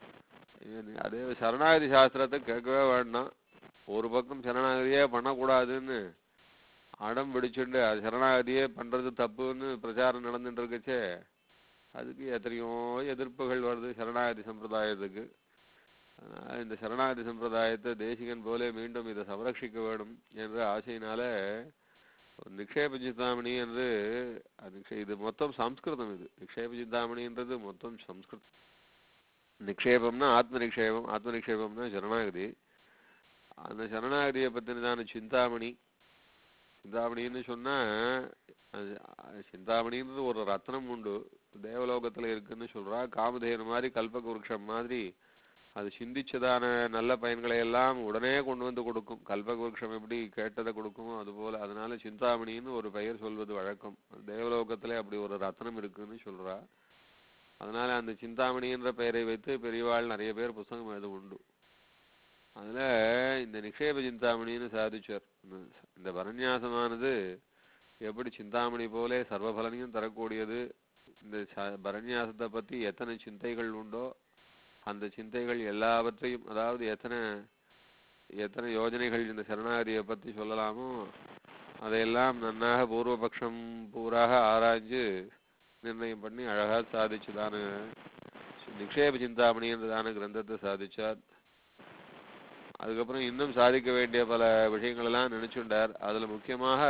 அதே சரணாகதி சாஸ்திரத்தை கேட்கவே வேண்டாம் ஒரு பக்கம் சரணாகதியே பண்ணக்கூடாதுன்னு அடம் பிடிச்சுண்டு அது சரணாகதியே பண்றது தப்புன்னு பிரச்சாரம் நடந்துட்டு இருக்குச்சே அதுக்கு எத்தனையோ எதிர்ப்புகள் வருது சரணாகதி சம்பிரதாயத்துக்கு அதனால இந்த சரணாகதி சம்பிரதாயத்தை தேசிகன் போலே மீண்டும் இதை சம்ரட்சிக்க வேண்டும் என்ற ஆசையினால ஒரு நிக்ஷேப சிந்தாமணி என்று அது நிக்ஷே- இது மொத்தம் சம்ஸ்கிருதம் இது நிக்ஷேப சிந்தாமணின்றது மொத்தம் சம்ஸ்கிருதம் நிக்ஷேபம்னா ஆத்ம நிக்ஷேபம் ஆத்ம நிக்ஷேபம்னா சரணாகதி அந்த சரணாகதியை பத்தினதான சிந்தாமணி சிந்தாமணின்னு சொன்னா அது அது சிந்தாமணின்றது ஒரு ரத்னம் உண்டு தேவலோகத்துல இருக்குன்னு சொல்றா காமதேனு மாதிரி கல்பக விருட்சம் மாதிரி அது சிந்திச்சதான நல்ல பயன்களை எல்லாம் உடனே கொண்டு வந்து கொடுக்கும் கல்பக விருட்சம் எப்படி கேட்டதை கொடுக்குமோ அதுபோல அதனால சிந்தாமணின்னு ஒரு பெயர் சொல்வது வழக்கம் தேவலோகத்திலே அப்படி ஒரு ரத்னம் இருக்குன்னு சொல்றா அதனால அந்த சிந்தாமணின்ற பெயரை வைத்து பெரியவாள் நிறைய பேர் புஸ்தகம் எழுத உண்டு அதுல இந்த நிக்ஷேப சிந்தாமணின்னு சாதிச்சார் இந்த- இந்த பரநியாசமானது எப்படி சிந்தாமணி போலே சர்வபலனையும் தரக்கூடியது இந்த ச- பரநியாசத்தை பத்தி எத்தனை சிந்தைகள் உண்டோ அந்த சிந்தைகள் எல்லாவற்றையும் அதாவது எத்தனை எத்தனை யோஜனைகள் இந்த சரணாகதியை பத்தி சொல்லலாமோ அதையெல்லாம் நன்னாக பூர்வபக்ஷம் பூராக ஆராய்ஞ்சு நிர்ணயம் பண்ணி அழகா சாதிச்சுதான நிக்ஷேப சிந்தாமணி என்றதான கிரந்தத்தை சாதிச்சார் அதுக்கப்புறம் இன்னும் சாதிக்க வேண்டிய பல விஷயங்கள் எல்லாம் நினைச்சுண்டார் அதுல முக்கியமாக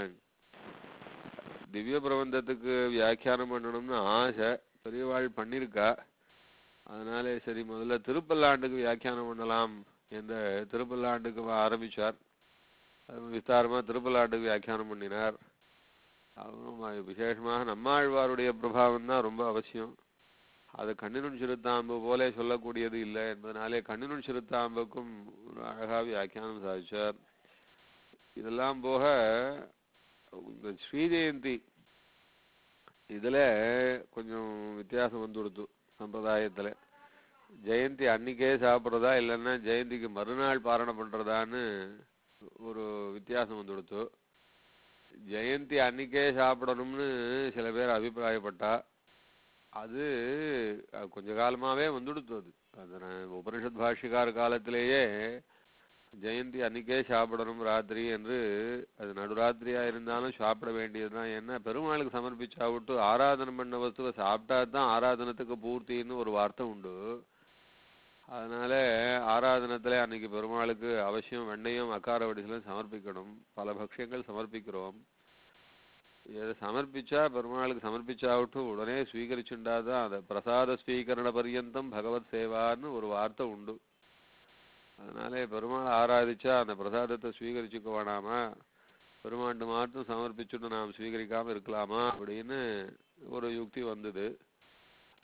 திவ்ய பிரபந்தத்துக்கு வியாக்கியானம் பண்ணணும்னு ஆசை பெரியவாள் பண்ணியிருக்கா அதனால சரி முதல்ல திருப்பல்லாண்டுக்கு வியாக்கியானம் பண்ணலாம் என்ற திருப்பல்லாண்டுக்கு ஆரம்பிச்சார் அது விஸ்தாரமா திருப்பல்லாண்டுக்கு வியாக்கியானம் பண்ணினார் அப்புறம் அது விசேஷமாக நம்மாழ்வாருடைய பிரபாவம் தான் ரொம்ப அவசியம் அது கண்ணினுன் சிறுத்தாம்பு போல சொல்லக்கூடியது இல்லை என்பதனாலே கண்ணினுன் சிறுத்தாம்புக்கும் ஒரு அழகா வியாக்கியானம் சாதிச்சார் இதெல்லாம் போக இந்த ஸ்ரீஜெயந்தி இதுல கொஞ்சம் வித்தியாசம் வந்து கொடுத்து சம்பிரதாயத்துல ஜெயந்தி அன்னைக்கே சாப்பிட்றதா இல்லைன்னா ஜெயந்திக்கு மறுநாள் பாரணம் பண்றதான்னு ஒரு வித்தியாசம் வந்து கொடுத்து ஜெயந்தி அன்னைக்கே சாப்பிடணும்னு சில பேர் அபிப்பிராயப்பட்டா அது அது கொஞ்ச காலமாவே வந்துடுத்து அது அது நான் உபனிஷத் பாஷ்யக்கார காலத்திலேயே ஜெயந்தி அன்னைக்கே சாப்பிடணும் ராத்திரி என்று அது நடுராத்திரியா இருந்தாலும் சாப்பிட வேண்டியதுதான் ஏன்னா பெருமாளுக்கு சமர்ப்பிச்சா விட்டு ஆராதனை பண்ண வஸ்துவை சாப்பிட்டா தான் ஆராதனத்துக்கு பூர்த்தின்னு ஒரு வார்த்தை உண்டு அதனால ஆராதனத்துல அன்னைக்கு பெருமாளுக்கு அவசியம் வெண்ணையும் அக்கார வடிசிலும் சமர்ப்பிக்கணும் பல பக்ஷங்கள் சமர்ப்பிக்கிறோம் இதை சமர்ப்பிச்சா பெருமாளுக்கு சமர்ப்பிச்சாவிட்டு உடனே ஸ்வீகரிச்சுண்டாதான் அதை பிரசாத ஸ்வீகரண பர்யந்தம் பகவத் சேவான்னு ஒரு வார்த்தை உண்டு அதனாலே பெருமாள் ஆராதிச்சா அந்த பிரசாதத்தை ஸ்வீகரிச்சுக்க வேணாமா பெருமாண்டு மாட்டும் சமர்ப்பிச்சுட்டு நாம் ஸ்வீகரிக்காம இருக்கலாமா அப்படின்னு ஒரு யுக்தி வந்தது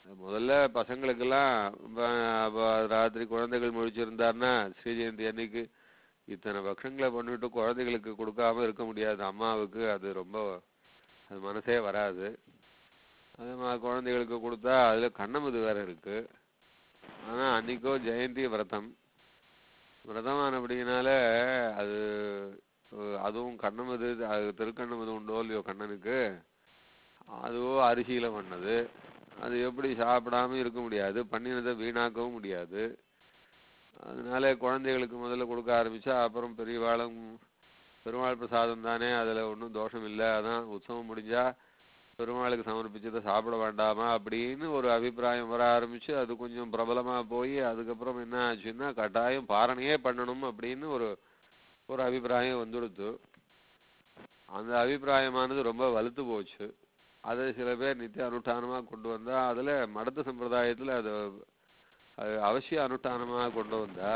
முதல்ல பசங்களுக்கெல்லாம் ப- ப- ராத்திரி குழந்தைகள் முழிச்சிருந்தாருன்னா ஸ்ரீ ஜெயந்தி அன்னைக்கு இத்தனை பக்ஷங்களை பண்ணிட்டு குழந்தைகளுக்கு கொடுக்காம இருக்க முடியாது அம்மாவுக்கு அது ரொம்ப அது மனசே வராது அது மாதிரி குழந்தைகளுக்கு கொடுத்தா அதுல கண்ணமுது வேற இருக்கு ஆனா அன்னைக்கோ ஜெயந்தி விரதம் விரதமானபடினால அது அஹ், அதுவும் கண்ணமது அது திருக்கண்ணமது உண்டோ இல்லையோ கண்ணனுக்கு அதுவோ அரிசியில பண்ணது அது எப்படி சாப்பிடாம இருக்க முடியாது பண்ணினதை வீணாக்கவும் முடியாது அதனால குழந்தைகளுக்கு முதல்ல கொடுக்க ஆரம்பிச்சா அப்புறம் பெரியவாளும் பெருமாள் பிரசாதம் தானே அதுல ஒன்றும் தோஷம் இல்லை அதான் உற்சவம் முடிஞ்சா பெருமாளுக்கு சமர்ப்பிச்சதை சாப்பிட வேண்டாமா அப்படின்னு ஒரு அபிப்பிராயம் வர ஆரம்பிச்சு அது கொஞ்சம் பிரபலமா போய் அதுக்கப்புறம் என்ன ஆச்சுன்னா கட்டாயம் பாரணையே பண்ணணும் அப்படின்னு ஒரு ஒரு அபிப்பிராயம் வந்துடுத்து அந்த அபிப்பிராயமானது ரொம்ப வலுத்து போச்சு அதை சில பேர் நித்திய அனுஷ்டானமா கொண்டு வந்தா அதுல மடத்து சம்பிரதாயத்துல அது அது அவசிய அனுஷ்டானமா கொண்டு வந்தா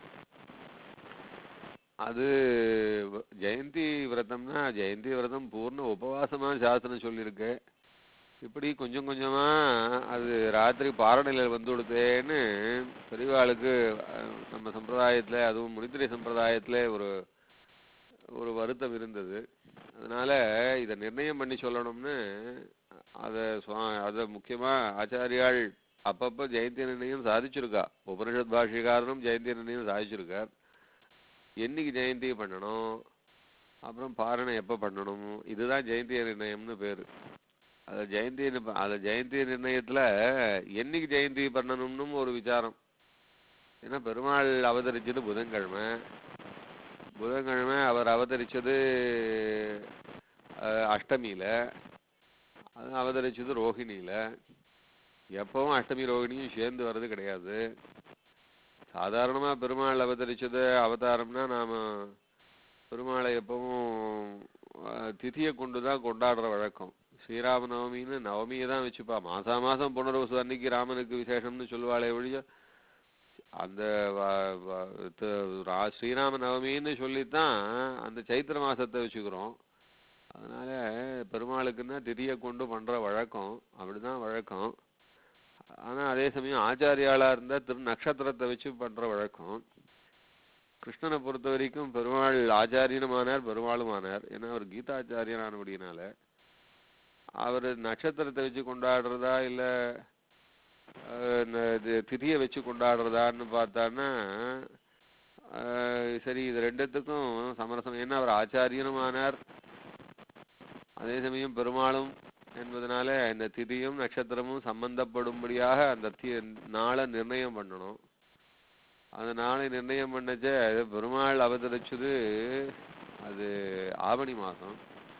அது வ- ஜெயந்தி விரதம்னா ஜெயந்தி விரதம் பூர்ண உபவாசமா சாஸ்திரம் சொல்லியிருக்கு இப்படி கொஞ்சம் கொஞ்சமா அது ராத்திரி பாரணையில் வந்து கொடுத்தேன்னு பெரியவாளுக்கு அஹ், நம்ம சம்பிரதாயத்துல அதுவும் முனித்திரை சம்பிரதாயத்துல ஒரு ஒரு வருத்தம் இருந்தது அதனால இதை நிர்ணயம் பண்ணி சொல்லணும்னு அதை சுவா- அதை முக்கியமா ஆச்சாரியாள் அப்பப்ப ஜெயந்தி நிர்ணயம் சாதிச்சிருக்கா உபனிஷத் பாஷிகாரனும் ஜெயந்தி நிர்ணயம் சாதிச்சிருக்கார் என்னைக்கு ஜெயந்தி பண்ணணும் அப்புறம் பாரணை எப்போ பண்ணணும் இதுதான் ஜெயந்தி நிர்ணயம்னு பேரு அது ஜெயந்தி நிர்ண- அது ஜெயந்தி நிர்ணயத்துல என்னைக்கு ஜெயந்தி பண்ணணும்னு ஒரு விசாரம் ஏன்னா பெருமாள் அவதரிச்சது புதன்கிழமை புதன்கிழமை அவர் அவதரிச்சது அஹ், அஷ்டமியில அது அவதரிச்சது ரோஹிணியில எப்பவும் அஷ்டமி ரோகிணியும் சேர்ந்து வர்றது கிடையாது சாதாரணமா பெருமாள் அவதரிச்சது அவதாரம்னா நாம பெருமாளை எப்பவும் அஹ், திதியை கொண்டு தான் கொண்டாடுற வழக்கம் ஸ்ரீராம நவமின்னு நவமியை தான் வச்சுப்பா மாசா மாசம் புனர்வசு அன்னைக்கு ராமனுக்கு விசேஷம்னு சொல்லுவாளே ஒழிய அந்த வ- வ- த- ரா- ஸ்ரீராம நவமின்னு சொல்லித்தான் அந்த சைத்திர மாசத்தை வச்சுக்கிறோம் அதனால பெருமாளுக்குன்னா திதியை கொண்டு பண்ற வழக்கம் அப்படிதான் வழக்கம் ஆனா அதே சமயம் ஆச்சாரியாளா இருந்தா திரு நட்சத்திரத்தை வச்சு பண்ற வழக்கம் கிருஷ்ணனை பொறுத்த வரைக்கும் பெருமாள் ஆச்சாரியனுமானார் பெருமாளுமானார் ஏன்னா அவர் கீதாச்சாரியனானபடினால அவர் நட்சத்திரத்தை வச்சு கொண்டாடுறதா இல்ல அஹ், ந- இது திதியை வச்சு கொண்டாடுறதான்னு பார்த்தான்னா அஹ், சரி இது ரெண்டுத்துக்கும் சமரசம் ஏன்னா அவர் ஆச்சாரியனுமானார் அதே சமயம் பெருமாளும் என்பதனால இந்த திதியும் நட்சத்திரமும் சம்பந்தப்படும்படியாக அந்த தி- நாளை நிர்ணயம் பண்ணணும் அந்த நாளை நிர்ணயம் பண்ணச்ச பெருமாள் அவதரிச்சது அது ஆவணி மாசம்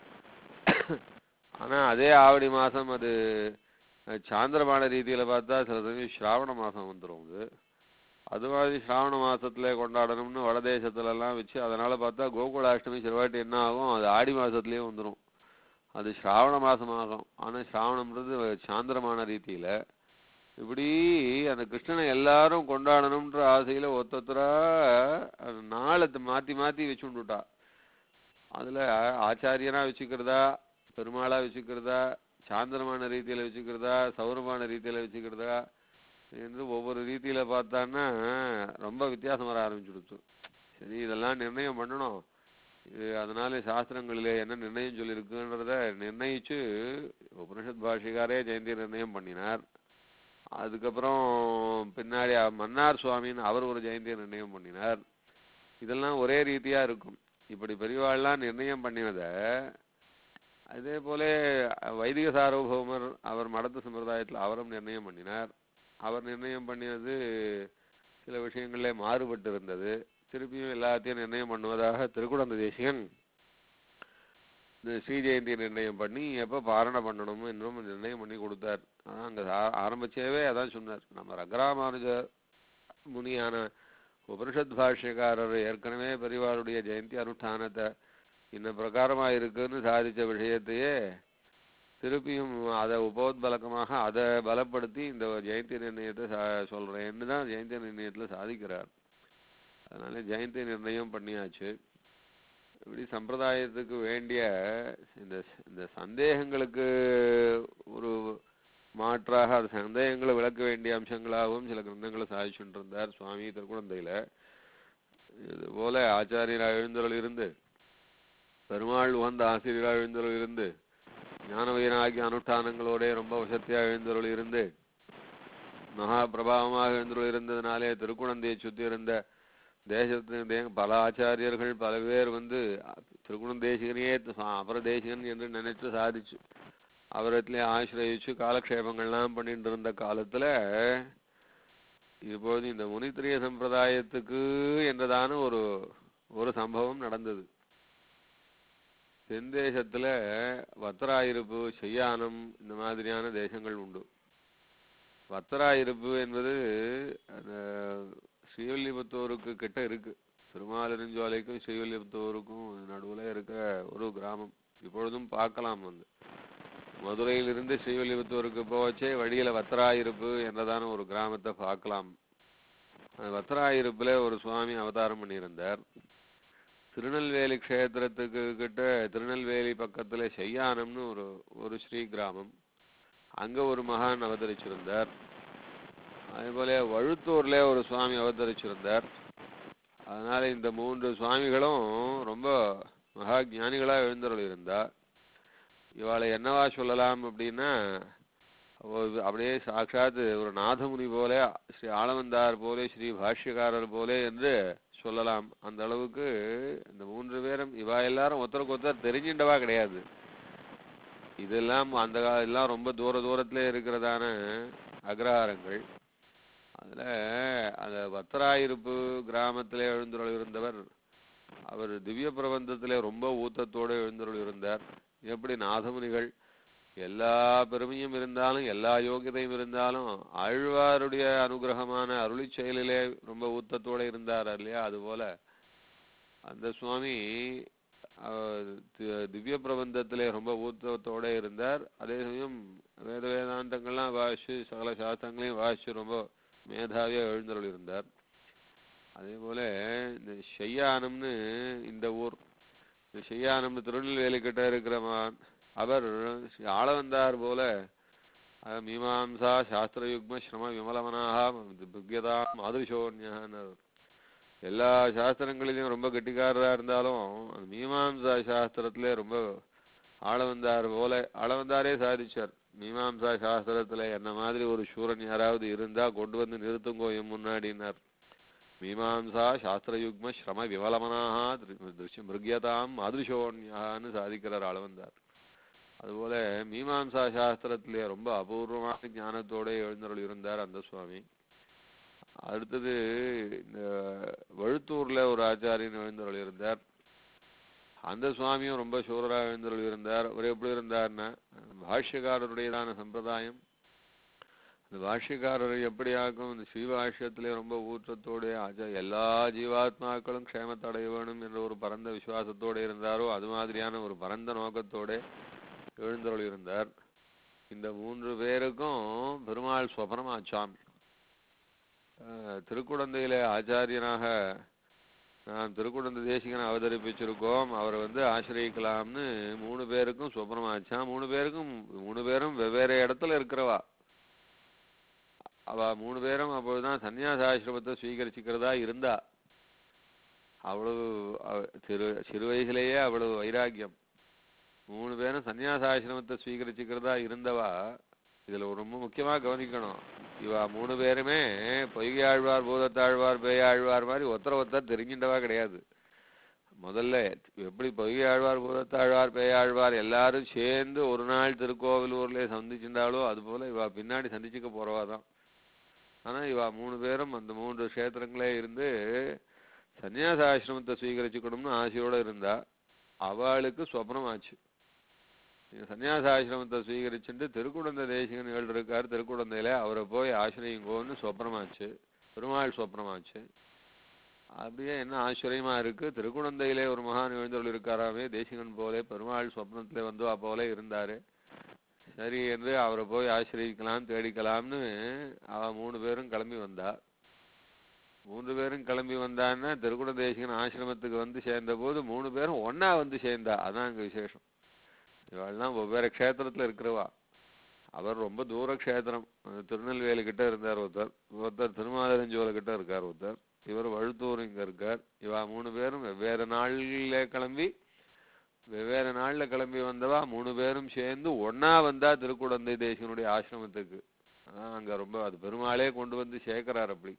ஆனா அதே ஆவணி மாசம் அது அஹ், சாந்திரமான ரீதியில பார்த்தா சில சமயம் ஸ்ராவண மாசம் வந்துரும் அது அது மாதிரி ஸ்ராவண மாசத்துல கொண்டாடணும்னு வடதேசத்துல எல்லாம் வச்சு அதனால பார்த்தா கோகுலாஷ்டமி சிறுவாட்டி என்ன ஆகும் அது ஆடி மாசத்துலயே வந்துரும் அது ஸ்ராவண மாசம் ஆகும் ஆனா ஸ்ராவணம்ன்றது சாந்திரமான ரீதியில இப்படி அந்த கிருஷ்ணனை எல்லாரும் கொண்டாடணும்ன்ற ஆசையில ஒத்தொத்தரா அந்த நாளை மாத்தி மாத்தி வச்சுண்டுட்டா அதுல ஆச்சாரியனா வச்சுக்கிறதா பெருமாளா வச்சுக்கிறதா சாந்திரமான ரீதியில வச்சுக்கிறதா சௌரமான ரீதியில வச்சுக்கிறதா என்று ஒவ்வொரு ரீதியில பார்த்தான்னா ரொம்ப வித்தியாசம் வர ஆரம்பிச்சுடுச்சு சரி இதெல்லாம் நிர்ணயம் பண்ணணும் இது அதனால சாஸ்திரங்களிலே என்ன நிர்ணயம் சொல்லியிருக்குன்றத நிர்ணயிச்சு உபனிஷத் பாஷிகாரே ஜெயந்தி நிர்ணயம் பண்ணினார் அதுக்கப்புறம் பின்னாடி அ- மன்னார் சுவாமின்னு அவர் ஒரு ஜெயந்தி நிர்ணயம் பண்ணினார் இதெல்லாம் ஒரே ரீதியா இருக்கும் இப்படி பெரியவாள்லாம் நிர்ணயம் பண்ணினத அதே போல வைதிக சார்வபௌமர் அவர் மடத்து சம்பிரதாயத்தில் அவரும் நிர்ணயம் பண்ணினார் அவர் நிர்ணயம் பண்ணினது சில விஷயங்களிலே மாறுபட்டு இருந்தது திருப்பியும் எல்லாத்தையும் நிர்ணயம் பண்ணுவதாக திருக்குடந்த தேசிகன் இந்த ஸ்ரீ ஜெயந்தி நிர்ணயம் பண்ணி எப்போ பாரணை பண்ணணும்னு இன்னும் நிர்ணயம் பண்ணி கொடுத்தார் அதான் அங்கே ஆரம்பிச்சவே அதான் சொன்னார் நம்ம ரங்கராமானுஜ முனியான உபனிஷத் பாஷ்யக்காரர் ஏற்கனவே பெரியவாளுடைய ஜெயந்தி அனுஷ்டானத்தை இன்ன பிரகாரமா இருக்குன்னு சாதிச்ச விஷயத்தையே திருப்பியும் அதை உபோத்பலகமாக அதை பலப்படுத்தி இந்த ஜெயந்தி நிர்ணயத்தை சா சொல்றேன்னு தான் ஜெயந்தி நிர்ணயத்துல சாதிக்கிறார் அதனால ஜெயந்தி நிர்ணயம் பண்ணியாச்சு இப்படி சம்பிரதாயத்துக்கு வேண்டிய இந்த இந்த சந்தேகங்களுக்கு ஒரு மா மாற்றாக அது சந்தேகங்களை விளக்க வேண்டிய அம்சங்களாகவும் சில கிரந்தங்களை சாதிச்சுட்டு இருந்தார் சுவாமி திருக்குழந்தையில இது போல ஆச்சாரியராக எழுந்தருள் இருந்து பெருமாள் உகந்த ஆசிரியராக எழுந்தருள் இருந்து ஞான வைராகிய அனுஷ்டானங்களோட ரொம்ப வசத்தியாக எழுந்தருள் இருந்து மகா பிரபாவமாக எழுந்தருள் இருந்ததுனாலே திருக்குழந்தையை சுத்தி இருந்த தேசத்தின் தே- பல ஆச்சாரியர்கள் பல பேர் வந்து திருக்குணம் தேசிகனையே அபர தேசிகன் என்று நினைத்து சாதிச்சு அவரத்திலே ஆசிரயிச்சு காலக்ஷேபங்கள்லாம் பண்ணிட்டு இருந்த காலத்துல இப்போது இந்த முனித்திரிய சம்பிரதாயத்துக்கு என்றதான ஒரு ஒரு சம்பவம் நடந்தது தென் தேசத்துல வத்தராயிருப்பு செய்யானம் இந்த மாதிரியான தேசங்கள் உண்டு வத்தராயிருப்பு என்பது அந்த ஸ்ரீவில்லிபுத்தூருக்கு கிட்ட இருக்கு திருமாலிருஞ்சோலைக்கும் ஸ்ரீவில்லிபுத்தூருக்கும் நடுவுல இருக்க ஒரு கிராமம் இப்பொழுதும் பார்க்கலாம் வந்து மதுரையிலிருந்து ஸ்ரீவில்லிபுத்தூருக்கு போச்சே வழியில வத்தராயிருப்பு என்றதான ஒரு கிராமத்தை பார்க்கலாம் அந்த வத்தராயிருப்புல ஒரு சுவாமி அவதாரம் பண்ணியிருந்தார் திருநெல்வேலி க்ஷேத்திரத்துக்கு கிட்ட திருநெல்வேலி பக்கத்துல செய்யானம்னு ஒரு ஒரு ஸ்ரீ கிராமம் அங்க ஒரு மகான் அவதரிச்சிருந்தார் அதே போல வழுத்தூர்ல ஒரு சுவாமி அவதரிச்சிருந்தார் அதனால இந்த மூன்று சுவாமிகளும் ரொம்ப மகா ஞானிகளா எழுந்தருள் இருந்தா இவாளை என்னவா சொல்லலாம் அப்படின்னா அவ- அப்படியே சாட்சாத் ஒரு நாதமுனி போல ஸ்ரீ ஆளவந்தார் போல ஸ்ரீ பாஷ்யக்காரர் போல என்று சொல்லலாம் அந்த அளவுக்கு இந்த மூன்று பேரும் இவா எல்லாரும் ஒருத்தருக்கு ஒருத்தர் தெரிஞ்சின்றவா கிடையாது இதெல்லாம் அந்த கா- எல்லாம் ரொம்ப தூர தூரத்துல இருக்கிறதான அக்ரஹாரங்கள் அதுல அந்த வத்தராயிருப்பு கிராமத்திலே எழுந்தருள் இருந்தவர் அவர் திவ்ய பிரபந்தத்திலே ரொம்ப ஊத்தத்தோடு எழுந்தருள் இருந்தார் எப்படி நாதமுனிகள் எல்லா பெருமையும் இருந்தாலும் எல்லா யோகியதையும் இருந்தாலும் ஆழ்வாருடைய அனுகிரகமான அருளிச் செயலிலே ரொம்ப ஊத்தத்தோட இருந்தார் இல்லையா அதுபோல அந்த சுவாமி அவர் தி- திவ்ய பிரபந்தத்திலே ரொம்ப ஊத்தத்தோட இருந்தார் அதே சமயம் வேத வேதாந்தங்கள்லாம் வாசிச்சு சகல சாஸ்திரங்களையும் வாசிச்சு ரொம்ப மேதாவியா எழுந்தருள் இருந்தார் அதே போல இந்த ஷெய்யானம்னு இந்த ஊர் இந்த ஷெய்யானம்னு திருநெல்வேலி கிட்ட இருக்கிற மகான் அவர் ஸ்ரீ ஆளவந்தார் போல அஹ், மீமாம்சா சாஸ்திரயுக்ம ஸ்ரம விமலமனாக புக்யதா மாதுரிசோன்யான்னு எல்லா சாஸ்திரங்களிலும் ரொம்ப கெட்டிக்காரரா இருந்தாலும் அந்த மீமாம்சா சாஸ்திரத்திலே ரொம்ப ஆளவந்தார் போல ஆளவந்தாரே சாதிச்சார் மீமாம்சா சாஸ்திரத்துல என்ன மாதிரி ஒரு சூரன் யாராவது இருந்தா கொண்டு வந்து நிறுத்துங்கோ என் முன்னாடினார் மீமாம்சா சாஸ்திரயுக்ம ஸ்ரம விமலமனாக திருஷ்ய மிருகியதாம் மாதுரிசோன்யான்னு சாதிக்கிறார் ஆளவந்தார் அதுபோல மீமாம்சா சாஸ்திரத்திலே ரொம்ப அபூர்வமான ஞானத்தோட எழுந்தருள் இருந்தார் அந்த சுவாமி அடுத்தது இந்த வழுத்தூர்ல ஒரு ஆச்சாரியன் எழுந்தருள் இருந்தார் அந்த சுவாமியும் ரொம்ப சூரராக எழுந்தருள் இருந்தார் அவர் எப்படி இருந்தார்னா பாஷ்யக்காரருடையதான சம்பிரதாயம் அந்த பாஷ்யக்காரர் எப்படி ஆக்கும் இந்த ஸ்ரீபாஷ்யத்திலே ரொம்ப ஊற்றத்தோட ஆச்சா எல்லா ஜீவாத்மாக்களும் க்ஷேமத்தை அடைய வேணும் என்ற ஒரு பரந்த விசுவாசத்தோட இருந்தாரோ அது மாதிரியான ஒரு பரந்த நோக்கத்தோட எழுந்தருள் இருந்தார் இந்த மூன்று பேருக்கும் பெருமாள் சொபனமாச்சான் அஹ், திருக்குடந்தையில ஆச்சாரியனாக நாம் திருக்குடந்தை தேசிகனை அவதரிப்பிச்சிருக்கோம் அவரை வந்து ஆசிரியக்கலாம்னு மூணு பேருக்கும் சொப்பனமாச்சான் மூணு பேருக்கும் மூணு பேரும் வெவ்வேறு இடத்துல இருக்கிறவா அவ மூணு பேரும் அப்பொழுதுதான் சன்னியாசாசிரமத்தை ஸ்வீகரிச்சுக்கிறதா இருந்தா அவ்வளவு அவ- சிறு சிறு வயசுலேயே அவ்வளவு வைராக்கியம் மூணு பேரும் சன்னியாசாசிரமத்தை ஸ்வீகரிச்சுக்கிறதா இருந்தவா இதுல ஒரு ரொம்ப முக்கியமா கவனிக்கணும் இவா மூணு பேருமே பொய்கை ஆழ்வார் பூதத்தாழ்வார் பேயாழ்வார் மாதிரி ஒருத்தர ஒருத்தர் தெரிஞ்சின்றவா கிடையாது முதல்ல எப்படி பொய்கை ஆழ்வார் பூதத்தாழ்வார் பேயாழ்வார் எல்லாரும் சேர்ந்து ஒரு நாள் திருக்கோவிலூர்ல சந்திச்சிருந்தாலோ அது போல இவா பின்னாடி சந்திச்சுக்க போறவா தான் ஆனா இவா மூணு பேரும் அந்த மூன்று க்ஷேத்திரங்களே இருந்து சன்னியாசாசிரமத்தை ஸ்வீகரிச்சுக்கணும்னு ஆசையோட இருந்தா அவளுக்கு சொப்னம் ஆச்சு நீங்க சன்னியாசாசிரமத்தை ஸ்வீகரிச்சுட்டு திருக்குடந்த தேசிகன் ஏழு இருக்கார் திருக்குடந்தையில அவரை போய் ஆசிரியங்கோன்னு சொப்னமாச்சு பெருமாள் சொப்னமாச்சு அப்படியே என்ன ஆச்சரியமா இருக்கு திருக்குடந்தையிலே ஒரு மகான் எழுந்தருள் இருக்காராமே தேசிகன் போலே பெருமாள் சொப்னத்திலே வந்து போல இருந்தாரு சரி என்று அவரை போய் ஆசிரியக்கலாம் தேடிக்கலாம்னு அவ மூணு பேரும் கிளம்பி வந்தா மூன்று பேரும் கிளம்பி வந்தான்னா திருக்குட தேசிகன் ஆசிரமத்துக்கு வந்து சேர்ந்த போது மூணு பேரும் ஒண்ணா வந்து சேர்ந்தா அதான் அங்க விசேஷம் இவெல்லாம் வெவ்வேறு க்ஷேத்திரத்துல இருக்கிறவா அவர் ரொம்ப தூர க்ஷேத்திரம் அஹ் திருநெல்வேலி கிட்ட இருந்தார் ஒருத்தர் ஒருத்தர் திருமாலிரஞ்சோலை கிட்ட இருக்கார் ஒருத்தர் இவர் வழுத்தூர் இங்க இருக்கார் இவா மூணு பேரும் வெவ்வேறு நாள்ல கிளம்பி வெவ்வேறு நாள்ல கிளம்பி வந்தவா மூணு பேரும் சேர்ந்து ஒண்ணா வந்தா திருக்குடந்தை தேசிகனுடைய ஆசிரமத்துக்கு அதான் அங்க ரொம்ப அது பெருமாளே கொண்டு வந்து சேர்க்கிறார் அப்படி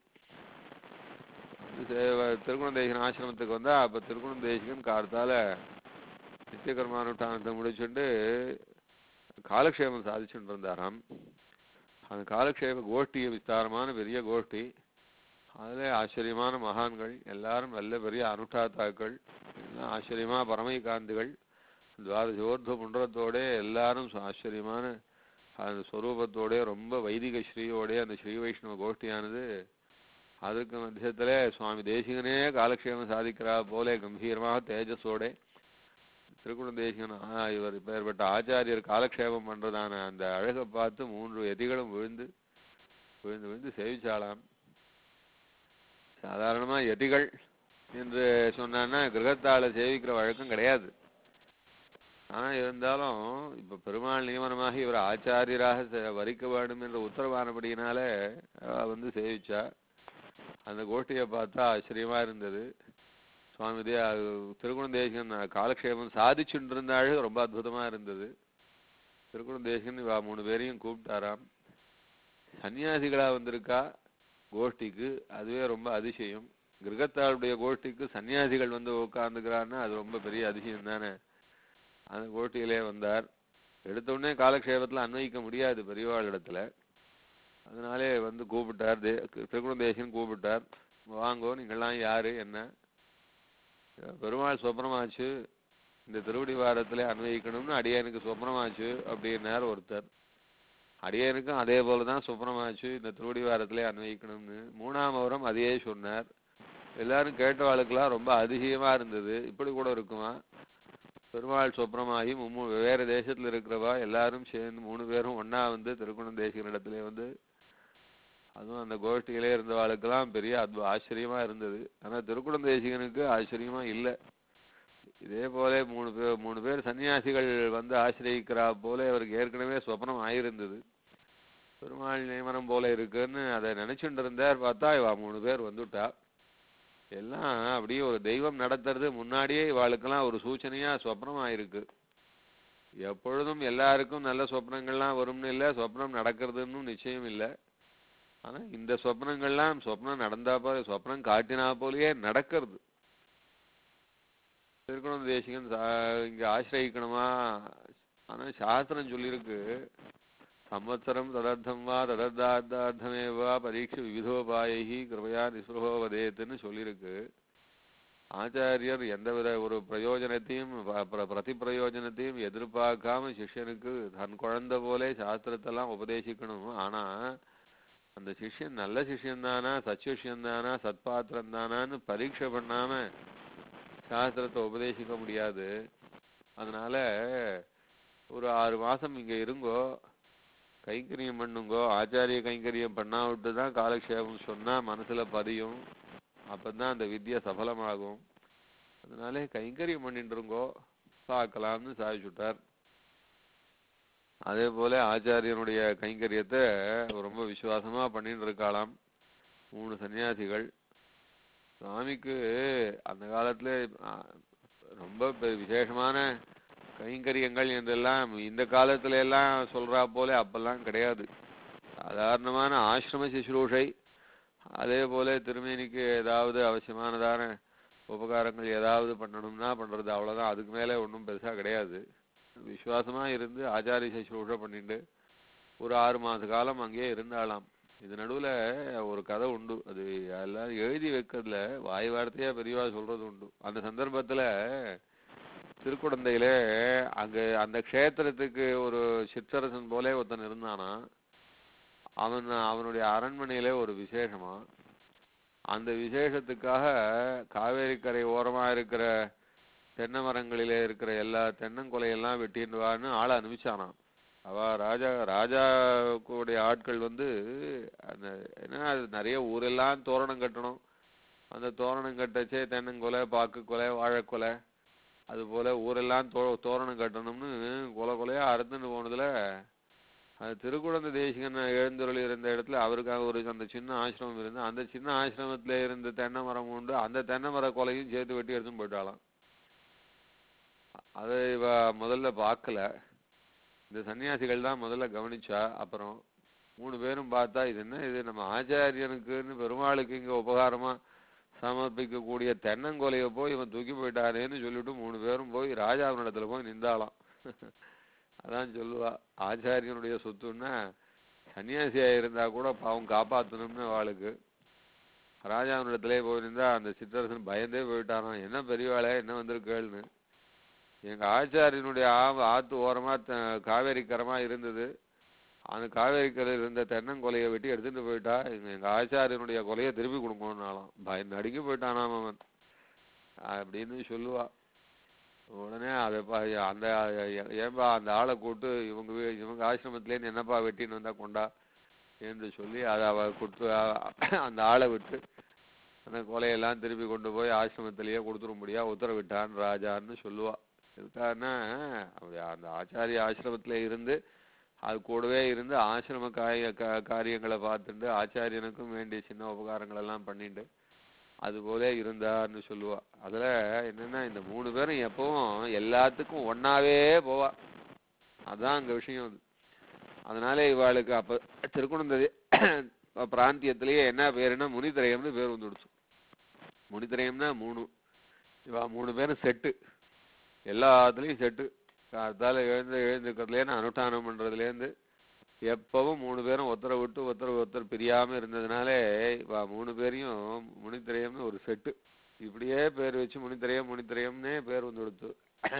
வந்து சே- திருக்குணம் தேசிகன் ஆசிரமத்துக்கு வந்தா அப்ப திருக்குணம் தேசிகன் கார்த்தால நித்தியகர்மானுஷ்டானத்தை முடிச்சுட்டு காலக்ஷேபம் சாதிச்சுட்டு இருந்தாராம் அந்த காலக்ஷேப கோஷ்டி விஸ்தாரமான பெரிய கோஷ்டி அதுல ஆச்சரியமான மகான்கள் எல்லாரும் நல்ல பெரிய அனுஷ்டாத்தாக்கள் எல்லாம் ஆச்சரியமா பரமைகாந்திகள் துவாதசோர்த புண்டரத்தோட எல்லாரும் சு- ஆச்சரியமான அந்த ஸ்வரூபத்தோட ரொம்ப வைதிக ஸ்ரீயோட அந்த ஸ்ரீ வைஷ்ணவ கோஷ்டியானது அதுக்கு மத்தியத்துல சுவாமி தேசிகனே காலக்ஷேபம் சாதிக்கிறா போல கம்பீரமாக தேஜஸோட திருக்குண தேசிகன் ஆ, இவர் இப்பேற்பட்ட ஆச்சாரியர் காலக்ஷேபம் பண்றதான அந்த அழகை பார்த்து மூன்று எதிகளும் விழுந்து விழுந்து விழுந்து சேவிச்சாளாம் சாதாரணமா எதிகள் என்று சொன்னான்னா கிரகத்தால சேவிக்கிற வழக்கம் கிடையாது ஆனா இருந்தாலும் இப்ப பெருமாள் நியமனமாக இவர் ஆச்சாரியராக ச- வரிக்க வேண்டும் என்ற உத்தரவானபடியினால அவ வந்து சேவிச்சா அந்த கோஷ்டியை பார்த்தா ஆச்சரியமா இருந்தது சுவாமி தே திருக்குண தேசிகன் காலக்ஷேபம் சாதிச்சுட்டு இருந்த அழகு ரொம்ப அற்புதமா இருந்தது திருக்குண தேசிகன் இவா மூணு பேரையும் கூப்பிட்டாராம் சன்னியாசிகளா வந்திருக்கா கோஷ்டிக்கு அதுவே ரொம்ப அதிசயம் கிரகத்தாளுடைய கோஷ்டிக்கு சன்னியாசிகள் வந்து உட்கார்ந்துக்கிறான்னா அது ரொம்ப பெரிய அதிசயம் தானே அந்த கோஷ்டியிலே வந்தார் எடுத்த உடனே காலக்ஷேபத்துல அன்வயிக்க முடியாது பெரியவாள் இடத்துல அதனாலே வந்து கூப்பிட்டார் தே திருக்குண தேசிகன் கூப்பிட்டார் வாங்கோ நீங்கள்லாம் யாரு என்ன பெருமாள் சொப்னமாச்சு இந்த திருவடி வாரத்திலே அன்வயிக்கணும்னு அடியனுக்கு சொப்னமாச்சு அப்படின்னார் ஒருத்தர் அடியனுக்கும் அதே போலதான் சொப்னமாச்சு இந்த திருவடி வாரத்திலே அன்வயிக்கணும்னு மூணாம் அவரம் அதையே சொன்னார் எல்லாரும் கேட்டவாளுக்கெல்லாம் ரொம்ப அதிசயமா இருந்தது இப்படி கூட இருக்குமா பெருமாள் சொப்னமாகி மும்மு வேற தேசத்துல இருக்கிறவா எல்லாரும் சேர்ந்து மூணு பேரும் ஒண்ணா வந்து திருக்குணம் தேசிகனிடத்திலே வந்து அதுவும் அந்த கோஷ்டியிலே இருந்தவாளுக்கெல்லாம் பெரிய அத்பு ஆச்சரியமா இருந்தது ஆனா திருக்குடம் தேசிகனுக்கு ஆச்சரியமா இல்லை இதே போல மூணு பேர் மூணு பேர் சன்னியாசிகள் வந்து ஆசிரியக்கிறா போல அவருக்கு ஏற்கனவே சொப்னம் ஆயிருந்தது பெருமாள் நியமனம் போல இருக்குன்னு அதை நினைச்சுட்டு இருந்தார் பார்த்தா இவா மூணு பேர் வந்துட்டா எல்லாம் அப்படியே ஒரு தெய்வம் நடத்துறது முன்னாடியே இவாளுக்கெல்லாம் ஒரு சூச்சனையா சொப்னம் ஆயிருக்கு எப்பொழுதும் எல்லாருக்கும் நல்ல சொப்னங்கள்லாம் வரும்னு இல்லை சொப்னம் நடக்கிறதுன்னு நிச்சயம் இல்லை ஆனா இந்த சொப்னங்கள்லாம் சொப்னம் நடந்தா போல சொப்னம் காட்டினா போலயே நடக்கிறது திருக்குணம் தேசிகன் சா- இங்க ஆசிரயிக்கணுமா ஆனா சாஸ்திரம் சொல்லியிருக்கு சம்வத்சரம் ததர்த்தம் வா ததர்த்தார்த்தார்த்தமேவா பரீட்ச விவிதோபாயி கிருபையா நிஸ்ருகோ வதேத்துன்னு சொல்லியிருக்கு ஆச்சாரியர் எந்தவித ஒரு பிரயோஜனத்தையும் ப- பிர- பிரதி பிரயோஜனத்தையும் எதிர்பார்க்காம சிஷ்யனுக்கு தன் குழந்தை போலே சாஸ்திரத்தெல்லாம் உபதேசிக்கணும் ஆனா அந்த சிஷ்யன் நல்ல சிஷ்யன் தானா சச்சிஷ்யன் தானா சத்பாத்திரம் தானான்னு பரீட்சை பண்ணாம சாஸ்திரத்தை உபதேசிக்க முடியாது அதனால ஒரு ஆறு மாசம் இங்க இருங்கோ கைங்கரியம் பண்ணுங்கோ ஆச்சாரிய கைங்கரியம் பண்ணாவிட்டு தான் காலக்ஷேபம் சொன்னா மனசுல பதியும் அப்பதான் அந்த வித்யா சஃலமாகும் அதனால கைங்கரியம் பண்ணிட்டு இருங்கோ பார்க்கலாம்னு சாதிச்சுட்டார் அதே போல ஆச்சாரியனுடைய கைங்கரியத்தை ரொம்ப விசுவாசமா பண்ணிட்டு இருக்காளாம் மூணு சன்னியாசிகள் சுவாமிக்கு அந்த காலத்துல ஆ, ரொம்ப பெ- விசேஷமான கைங்கரியங்கள் என்றெல்லாம் இந்த காலத்துல எல்லாம் சொல்றா போல அப்பெல்லாம் கிடையாது சாதாரணமான ஆசிரம சுശ്രൂஷை அதே போல திருமேனிக்கு ஏதாவது அவசியமானதான உபகாரங்கள் ஏதாவது பண்ணணும்னா பண்றது அவ்வளவுதான் அதுக்கு மேல ஒண்ணும் பெருசா கிடையாது விசுவாசமா இருந்து ஆச்சாரிய சுശ്രൂஷை பண்ணிட்டு ஒரு ஆறு மாச காலம் அங்கேயே இருந்தாளாம் இது நடுவுல ஒரு கதை உண்டு அது எல்லாரும் எழுதி வைக்கிறதுல வாய் வார்த்தையா பெரியவா சொல்றது உண்டு அந்த சந்தர்ப்பத்துல திருக்குடந்தையில அங்க அந்த க்ஷேத்திரத்துக்கு ஒரு சிற்றரசன் போலே ஒருத்தன் இருந்தானா அவன் அவனுடைய அரண்மனையில ஒரு விசேஷமா அந்த விசேஷத்துக்காக காவேரி கரை ஓரமா இருக்கிற தென்னை மரங்களிலே இருக்கிற எல்லா தென்னங்கொலையெல்லாம் வெட்டிட்டு வான்னு ஆளை அனுப்பிச்சானாம் அவ ராஜா ராஜாவுடைய ஆட்கள் வந்து அந்த என்ன அது நிறைய ஊரெல்லாம் தோரணம் கட்டணும் அந்த தோரணம் கட்டச்சே தென்னங்கொலை பாக்கு கொலை வாழைக்கொலை அது போல ஊரெல்லாம் தோ தோரணம் கட்டணும்னு கொலை கொலையா அறுத்துன்னு போனதுல அது திருக்குழந்தை தேசிகன் எழுந்தருள் இருந்த இடத்துல அவருக்காக ஒரு அந்த சின்ன ஆசிரமம் இருந்து அந்த சின்ன ஆசிரமத்துல இருந்த தென்னை மரம் உண்டு அந்த தென்னை மர கொலையும் சேர்த்து வெட்டி எடுத்துன்னு போயிட்டாலாம் அதை இவ முதல்ல பார்க்கல இந்த சன்னியாசிகள் தான் முதல்ல கவனிச்சா அப்புறம் மூணு பேரும் பார்த்தா இது என்ன இது நம்ம ஆச்சாரியனுக்குன்னு பெருமாளுக்கு இங்க உபகாரமா சமர்ப்பிக்கக்கூடிய தென்னங்கொலையை போய் இவன் தூக்கி போயிட்டானேன்னு சொல்லிட்டு மூணு பேரும் போய் ராஜாவினிடத்துல போய் நின்றாளாம் அதான் சொல்லுவா ஆச்சாரியனுடைய சொத்துன்னா சன்னியாசியா இருந்தா கூட பாவம் காப்பாத்தணும்னு அவளுக்கு ராஜாவினிடத்திலே போய் நின்றா அந்த சித்தரசன் பயந்தே போயிட்டாராம் என்ன பெரியவாளே என்ன வந்திருக்கேள்னு எங்க ஆச்சாரியனுடைய ஆ ஆத்து ஓரமா த- காவேரி கரமா இருந்தது அந்த காவேரி கரையில் இருந்த தென்னங்கொலையை வெட்டி எடுத்துட்டு போயிட்டா எங்க எங்க ஆச்சாரியனுடைய கொலையை திருப்பி கொடுக்கணும்னாலாம் பயந்து நடுங்கி போயிட்டானாம் அவன் அப்படின்னு சொல்லுவா உடனே அதை பா அந்த ஏ- ஏன்பா அந்த ஆளை கூட்டு இவங்க வீ- இவங்க ஆசிரமத்திலேருந்து என்னப்பா வெட்டின்னு வந்தா கொண்டா என்று சொல்லி அதை அவ கொடுத்து அ- அந்த ஆளை விட்டு அந்த கொலையெல்லாம் திருப்பி கொண்டு போய் ஆசிரமத்திலேயே கொடுத்துரும்படியா உத்தரவிட்டான் ராஜான்னு சொல்லுவா எதுக்காகன்னா அப்படி அந்த ஆச்சாரிய ஆசிரமத்துல இருந்து அது கூடவே இருந்து ஆசிரம காய கா- காரியங்களை பார்த்துட்டு ஆச்சாரியனுக்கும் வேண்டிய சின்ன உபகாரங்கள் எல்லாம் பண்ணிட்டு அது போல இருந்தான்னு சொல்லுவா அதுல என்னன்னா இந்த மூணு பேரும் எப்பவும் எல்லாத்துக்கும் ஒண்ணாவே போவா அதான் அங்க விஷயம் அது அதனால இவாளுக்கு அப்ப திருக்குணந்ததி பிராந்தியத்திலேயே என்ன பேருன்னா முனித்திரயம்னு பேர் வந்துடுச்சு முனித்திரயம்னா மூணு இவா மூணு பேரும் செட்டு எல்லாத்துலயும் செட்டு காத்தால எழுந்து எழுந்துக்கிறதுலேருந்து அனுஷ்டானம் பண்றதுலேருந்து எப்பவும் மூணு பேரும் ஒருத்தரை விட்டு ஒருத்தர் ஒருத்தர் பிரியாம இருந்ததுனாலே இவா மூணு பேரையும் முனித்திரயம்னு ஒரு செட்டு இப்படியே பேர் வச்சு முனித்திரயம் முனித்திரயம்னே பேர் வந்து கொடுத்து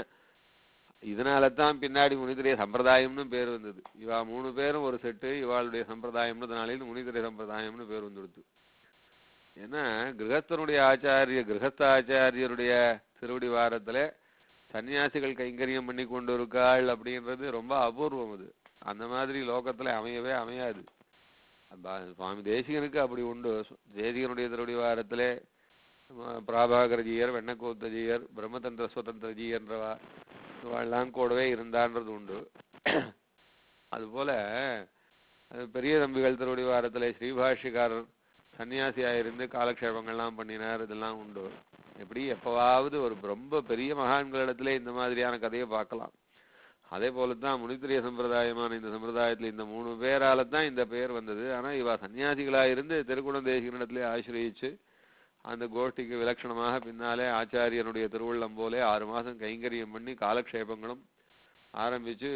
இதனால தான் பின்னாடி முனித்திரைய சம்பிரதாயம்னு பேர் வந்தது இவா மூணு பேரும் ஒரு செட்டு இவாளுடைய சம்பிரதாயம்ன்றதுனால முனித்திரை சம்பிரதாயம்னு பேர் வந்து கொடுத்து ஏன்னா கிரகஸ்தனுடைய ஆச்சாரிய கிரகஸ்த ஆச்சாரியருடைய திருவடி வாரத்துல சன்னியாசிகள் கைங்கரியம் பண்ணி கொண்டு இருக்காள் அப்படின்றது ரொம்ப அபூர்வம் அது அந்த மாதிரி லோகத்துல அமையவே அமையாது அப்ப சுவாமி தேசிகனுக்கு அப்படி உண்டு தேசிகனுடைய திருவடி வாரத்திலே ம- பிராபாகரஜியர் வெண்ணக்கோத்தஜியர் பிரம்மதந்திர சுதந்திரஜியன்றவா இவாள்லாம் கூடவே இருந்தான்றது உண்டு அதுபோல அது பெரிய தம்பிகள் திருவடி வாரத்திலே ஸ்ரீபாஷிகாரர் சன்னியாசியா இருந்து காலக்ஷேபங்கள்லாம் பண்ணினார் இதெல்லாம் உண்டு எப்படி எப்பவாவது ஒரு ரொம்ப பெரிய மகான்களிடத்திலே இந்த மாதிரியான கதையை பார்க்கலாம் அதே போல தான் முனித்திரிய சம்பிரதாயமான இந்த சம்பிரதாயத்துல இந்த மூணு பேரால தான் இந்த பெயர் வந்தது ஆனா இவ சன்னியாசிகளா இருந்து திருக்குண தேசிகனிடத்திலே ஆசிரயிச்சு அந்த கோஷ்டிக்கு விலட்சணமாக பின்னாலே ஆச்சாரியனுடைய திருவுள்ளம் போலே ஆறு மாசம் கைங்கரியம் பண்ணி காலக்ஷேபங்களும் ஆரம்பிச்சு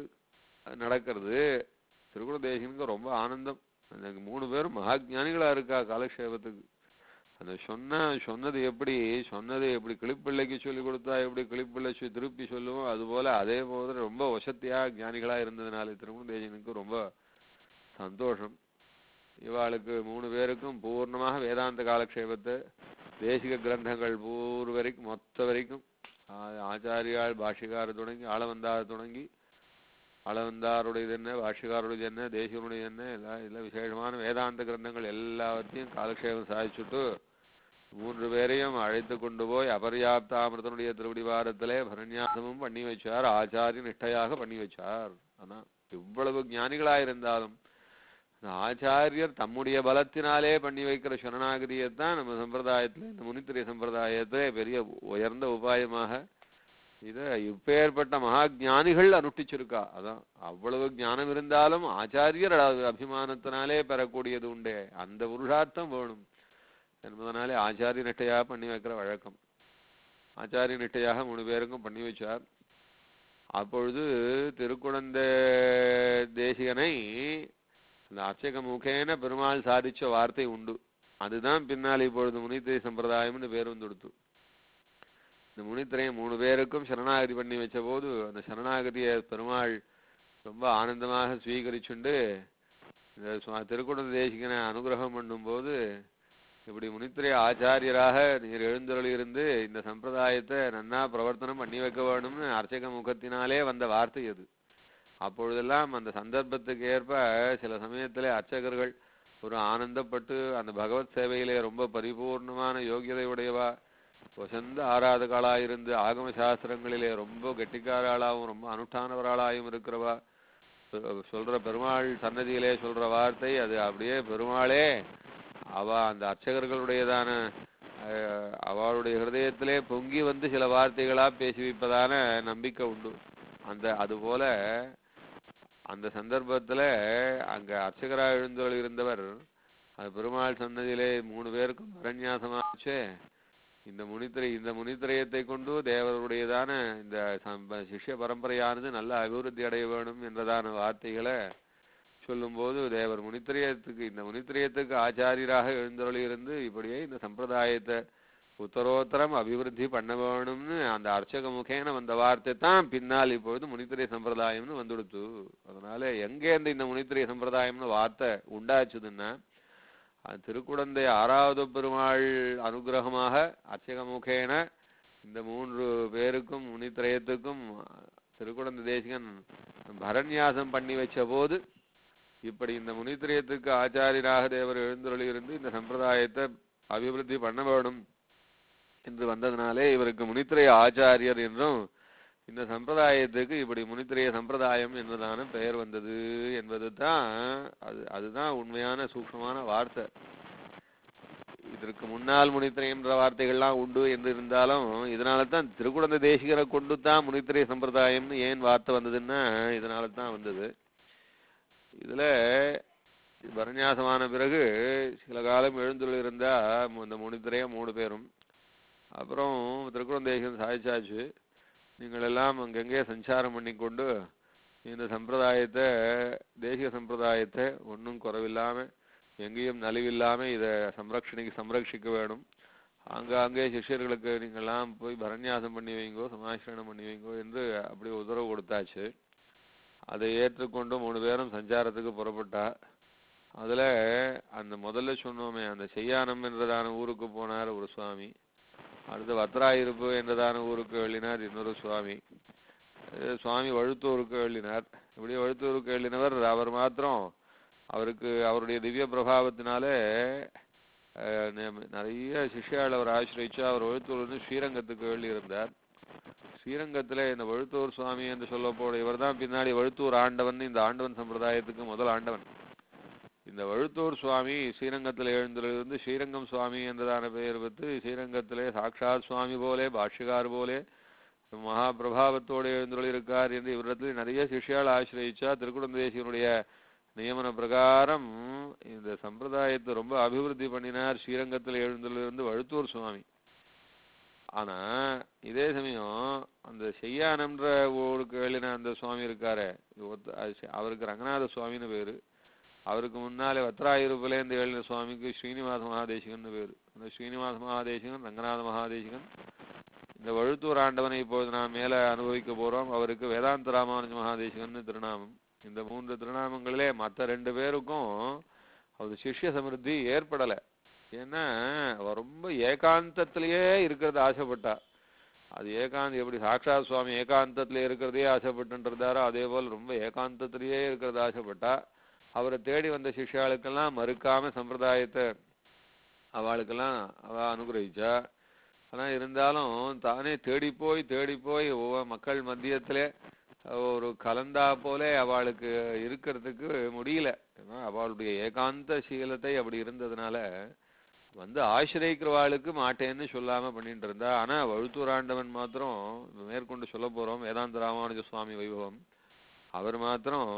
நடக்கிறது திருக்குண தேசிகனுக்கு ரொம்ப ஆனந்தம் அந்த மூணு பேரும் மகாஜானிகளா இருக்கா காலக்ஷேபத்துக்கு அந்த சொன்ன சொன்னது எப்படி சொன்னது எப்படி கிளிப்பிள்ளைக்கு சொல்லி கொடுத்தா எப்படி கிளிப்பிள்ளை சொ- திருப்பி சொல்லுவோம் அது போல அதே போல ரொம்ப வசத்தியா ஞானிகளா இருந்ததுனால திருமண தேசிகனுக்கு ரொம்ப சந்தோஷம் இவாளுக்கு மூணு பேருக்கும் பூர்ணமாக வேதாந்த காலக்ஷேபத்தை தேசிக கிரந்தங்கள் பூர் வரைக்கும் மொத்த வரைக்கும் ஆ- ஆச்சாரியால் பாஷிகார் தொடங்கி ஆளவந்தார் தொடங்கி ஆளவந்தாருடையது என்ன பாஷிகாருடையது என்ன தேசிகனுடையது என்ன எல்லாம் எல்லாம் விசேஷமான வேதாந்த கிரந்தங்கள் எல்லாவற்றையும் காலக்ஷேபம் சாதிச்சுட்டு மூன்று பேரையும் அழைத்து கொண்டு போய் அபர்யாப்தாமிரதனுடைய திருவடி வாரத்திலே பரநியாசமும் பண்ணி வச்சார் ஆச்சாரிய நிஷ்டையாக பண்ணி வச்சார் ஆனா இவ்வளவு ஞானிகளா இருந்தாலும் அந்த ஆச்சாரியர் தம்முடைய பலத்தினாலே பண்ணி வைக்கிற சரணாகதியைத்தான் நம்ம சம்பிரதாயத்துல இந்த முனித்திரை சம்பிரதாயத்தை பெரிய உயர்ந்த உபாயமாக இத இப்பேற்பட்ட மகா ஞானிகள் அனுஷ்டிச்சிருக்கா அதான் அவ்வளவு ஞானம் இருந்தாலும் ஆச்சாரியர் அது அபிமானத்தினாலே பெறக்கூடியது உண்டே அந்த புருஷார்த்தம் வேணும் என்பதனாலே ஆச்சாரிய நிட்டையாக பண்ணி வைக்கிற வழக்கம் ஆச்சாரிய நிட்டையாக மூணு பேருக்கும் பண்ணி வச்சார் அப்பொழுது திருக்குழந்தை தேசிகனை அந்த அர்ச்சக முகேன பெருமாள் சாதிச்ச வார்த்தை உண்டு அதுதான் பின்னால் இப்பொழுது முனித்திரை சம்பிரதாயம்னு பேர் வந்து கொடுத்து இந்த முனித்திரையும் மூணு பேருக்கும் சரணாகதி பண்ணி வச்ச போது அந்த சரணாகதியை பெருமாள் ரொம்ப ஆனந்தமாக ஸ்வீகரிச்சுண்டு இந்த சுவா- திருக்குடந்த தேசிகனை அனுகிரகம் பண்ணும்போது இப்படி முனித்திரை ஆச்சாரியராக நீர் எழுந்தருளி இருந்து இந்த சம்பிரதாயத்தை நன்னா பிரவர்த்தனம் பண்ணி வைக்க வேணும்னு அர்ச்சக முகத்தினாலே வந்த வார்த்தை அது அப்பொழுதெல்லாம் அந்த சந்தர்ப்பத்துக்கு ஏற்ப சில சமயத்திலே அர்ச்சகர்கள் ஒரு ஆனந்தப்பட்டு அந்த பகவத் சேவையிலே ரொம்ப பரிபூர்ணமான யோகியதை உடையவா வசந்த ஆராதகாளா இருந்து ஆகம சாஸ்திரங்களிலே ரொம்ப கெட்டிக்காராளாவும் ரொம்ப அனுஷ்டானவராளாயும் இருக்கிறவா சொ- சொல்ற பெருமாள் சன்னதியிலே சொல்ற வார்த்தை அது அப்படியே பெருமாளே அவ அந்த அர்ச்சகர்களுடையதான அஹ், அவளுடைய ஹிருதயத்திலே பொங்கி வந்து சில வார்த்தைகளா பேசி வைப்பதான நம்பிக்கை உண்டு அந்த அதுபோல அந்த சந்தர்ப்பத்துல அங்க அர்ச்சகராக எழுந்தருள் இருந்தவர் அது பெருமாள் சன்னதியிலே மூணு பேருக்கும் பரநியாசமாச்சே இந்த முனித்திரை இந்த முனித்திரையத்தை கொண்டு தேவருடையதான இந்த சம்ப- சிஷ்ய பரம்பரையானது நல்ல அபிவிருத்தி அடைய வேணும் என்றதான வார்த்தைகளை சொல்லும்போது தேவர் முனித்திரையத்துக்கு இந்த முனித்திரையத்துக்கு ஆச்சாரியராக எழுந்தருளி இருந்து இப்படியே இந்த சம்பிரதாயத்தை உத்தரோத்தரம் அபிவிருத்தி பண்ண வேணும்னு அந்த அர்ச்சக முகேன வந்த வார்த்தை தான் பின்னால் இப்பொழுது முனித்திரை சம்பிரதாயம்னு வந்துடுத்து அதனால எங்கேருந்து இந்த முனித்திரை சம்பிரதாயம்னு வார்த்தை உண்டாச்சுதுன்னா அது திருக்குடந்தை ஆறாவது பெருமாள் அனுகிரகமாக அர்ச்சக முகேன இந்த மூன்று பேருக்கும் முனித்திரயத்துக்கும் திருக்குடந்தை தேசிகன் பரநியாசம் பண்ணி வச்ச போது இப்படி இந்த முனித்திரயத்துக்கு ஆச்சாரியராக தேவர் எழுந்தருளி இருந்து இந்த சம்பிரதாயத்தை அபிவிருத்தி பண்ண வேணும் என்று வந்ததுனாலே இவருக்கு முனித்திரைய ஆச்சாரியர் என்றும் இந்த சம்பிரதாயத்துக்கு இப்படி முனித்திரைய சம்பிரதாயம் என்பதான பெயர் வந்தது என்பது தான் அது அதுதான் உண்மையான சூக்ஷ்மமான வார்த்தை இதற்கு முன்னால் முனித்திரை என்ற வார்த்தைகள்லாம் உண்டு என்று இருந்தாலும் இதனால தான் திருக்குடந்த தேசிகரை கொண்டு தான் முனித்திரை சம்பிரதாயம்னு ஏன் வார்த்தை வந்ததுன்னா இதனால தான் வந்தது இதுல பரநியாசமான பிறகு சில காலம் எழுந்துள்ள இருந்தா மு- இந்த முனித்திரைய மூணு பேரும் அப்புறம் திருக்குறந்தேசம் சாதிச்சாச்சு நீங்கள் எல்லாம் அங்கங்கே சஞ்சாரம் பண்ணிக்கொண்டு இந்த சம்பிரதாயத்தை தேசிய சம்பிரதாயத்தை ஒன்றும் குறைவில்லாம எங்கேயும் நலிவில்லாம இதை சம்ரக்ஷணிக்கு சம்ரட்சிக்க வேணும் ஆங்காங்கே சிஷ்யர்களுக்கு நீங்கள்லாம் போய் பரநியாசம் பண்ணி வைங்கோ சமாசிரணம் பண்ணி வைங்கோ என்று அப்படி உத்தரவு கொடுத்தாச்சு அதை ஏற்றுக்கொண்டு மூணு பேரும் சஞ்சாரத்துக்கு புறப்பட்டா அதுல அந்த முதல்ல சொன்னோமே அந்த செய்யானம் என்றதான ஊருக்கு போனார் ஒரு சுவாமி அடுத்து வத்ராயிருப்பு என்றதான ஊருக்கு எழுதினார் இன்னொரு சுவாமி அஹ் சுவாமி வழுத்தூருக்கு எழுதினார் இப்படி வழுத்தூருக்கு எழுதினவர் அவர் மாத்திரம் அவருக்கு அவருடைய திவ்ய பிரபாவத்தினாலே அஹ், நெ- நிறைய சிஷ்யாள் அவர் ஆசிரியச்சு அவர் வழுத்தூர் வந்து ஸ்ரீரங்கத்துக்கு எழுதியிருந்தார் ஸ்ரீரங்கத்துல இந்த வழுத்தூர் சுவாமி என்று சொல்லப்போட இவர் தான் பின்னாடி வழுத்தூர் ஆண்டவன் இந்த ஆண்டவன் சம்பிரதாயத்துக்கு முதல் ஆண்டவன் இந்த வழுத்தூர் சுவாமி ஸ்ரீரங்கத்தில் எழுந்திருந்து ஸ்ரீரங்கம் சுவாமி என்றதான பெயர் பெற்று ஸ்ரீரங்கத்திலே சாக்ஷாத் சுவாமி போலே பாஷ்யகார் போலே மகா பிரபாவத்தோடு எழுந்துள்ளிருக்கார் என்று இவரிடத்தில் நிறைய சிஷ்யால் ஆசிரியச்சா திருக்குடந்தேசியனுடைய நியமன பிரகாரம் இந்த சம்பிரதாயத்தை ரொம்ப அபிவிருத்தி பண்ணினார் ஸ்ரீரங்கத்தில் எழுந்துள்ளிருந்து வழுத்தூர் சுவாமி ஆனா இதே சமயம் அந்த செய்யானம்ன்ற ஊருக்கு எழுதின அந்த சுவாமி இருக்காரே ஒத்த- அது சி- அவருக்கு ரங்கநாத சுவாமின்னு பேரு அவருக்கு முன்னாலே வத்ராயிருப்பிலேருந்து எழுதின சுவாமிக்கு ஸ்ரீனிவாச மகாதேசிகன் பேரு அந்த ஸ்ரீனிவாச மகாதேசிகன் ரங்கநாத மகாதேசிகன் இந்த வழுத்தூர் ஆண்டவனை இப்பொழுது நாம் மேல அனுபவிக்க போறோம் அவருக்கு வேதாந்த ராமானுஜ மகாதேசிகன் திருநாமம் இந்த மூன்று திருநாமங்களிலே மற்ற ரெண்டு பேருக்கும் அவர் சிஷ்ய சமிருத்தி ஏற்படல ஏன்னா அவ ரொம்ப ஏகாந்தத்திலேயே இருக்கிறது ஆசைப்பட்டா அது ஏகாந்த எப்படி சாக்ஷாத் சுவாமி ஏகாந்தத்திலே இருக்கிறதே ஆசைப்பட்டுன்றாரோ அதே போல் ரொம்ப ஏகாந்தத்திலேயே இருக்கிறது ஆசைப்பட்டா அவரை தேடி வந்த சிஷ்யாளுக்கெல்லாம் மறுக்காம சம்பிரதாயத்தை அவளுக்கெல்லாம் அவ அனுகிரகிச்சா ஆனா இருந்தாலும் தானே தேடி போய் தேடி போய் ஒவ்வொரு மக்கள் மத்தியத்திலே ஒரு கலந்தா போலே அவளுக்கு இருக்கிறதுக்கு முடியல ஏன்னா அவளுடைய ஏகாந்த சீலத்தை அப்படி இருந்ததுனால வந்து ஆசிரியக்கிறவாளுக்கு மாட்டேன்னு சொல்லாம பண்ணிட்டு இருந்தா ஆனா வழுத்தூராண்டவன் மாத்திரம் மேற்கொண்டு சொல்ல போறோம் வேதாந்த ராமானுஜ சுவாமி வைபவம் அவர் மாத்திரம்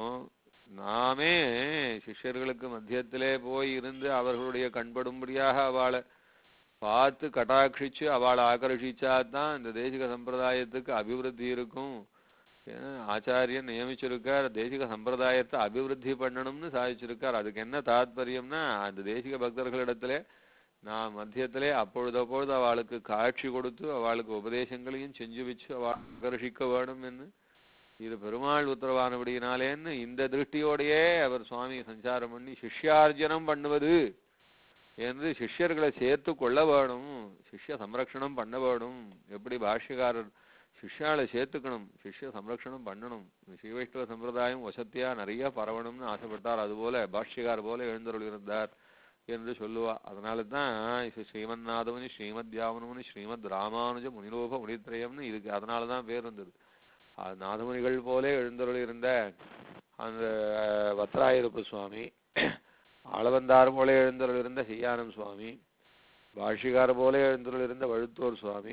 நாமே சிஷ்யர்களுக்கு மத்தியத்திலே போய் இருந்து அவர்களுடைய கண்படும்படியாக அவளை பார்த்து கட்டாட்சிச்சு அவளை ஆகர்ஷிச்சா தான் இந்த தேசிக சம்பிரதாயத்துக்கு அபிவிருத்தி இருக்கும் ஏன்னா ஆச்சாரியன் நியமிச்சிருக்கார் தேசிக சம்பிரதாயத்தை அபிவிருத்தி பண்ணணும்னு சாதிச்சிருக்கார் அதுக்கு என்ன தாத்பரியம்னா அந்த தேசிக பக்தர்களிடத்திலே நான் மத்தியத்திலே அப்பொழுது அப்பொழுது அவளுக்கு காட்சி கொடுத்து அவளுக்கு உபதேசங்களையும் செஞ்சு வச்சு அவள் ஆகர்ஷிக்க வேணும் என்று இது பெருமாள் உத்தரவானபடியினாலேன்னு இந்த திருஷ்டியோடையே அவர் சுவாமி சஞ்சாரம் பண்ணி சிஷ்யார்ஜனம் பண்ணுவது என்று சிஷ்யர்களை சேர்த்து கொள்ள வேணும் சிஷ்ய சம்ரக்ஷணம் பண்ண வேணும் எப்படி பாஷ்யக்காரர் சிஷ்யாளை சேர்த்துக்கணும் சிஷ்ய சம்ரக்ஷணம் பண்ணணும் இந்த ஸ்ரீ வைஷ்ணவ சம்பிரதாயம் வசத்தியா நிறைய பரவணும்னு ஆசைப்பட்டார் அதுபோல பாஷ்யக்கார் போல எழுந்தருள் இருந்தார் என்று சொல்லுவா அதனால தான் இது ஸ்ரீமந்நாதமுனி ஸ்ரீமத் யாவனமுனி ஸ்ரீமத் ராமானுஜ முனிலோக முனித்ரயம்னு இதுக்கு அதனால தான் பேர் வந்தது அது நாதமுனிகள் போலே எழுந்தருள் இருந்த அந்த வத்ராயிருப்பு சுவாமி ஆளவந்தார் போல எழுந்தருள் இருந்த செய்யானம் சுவாமி பாஷிகார் போல எழுந்தருள் இருந்த வழுத்தூர் சுவாமி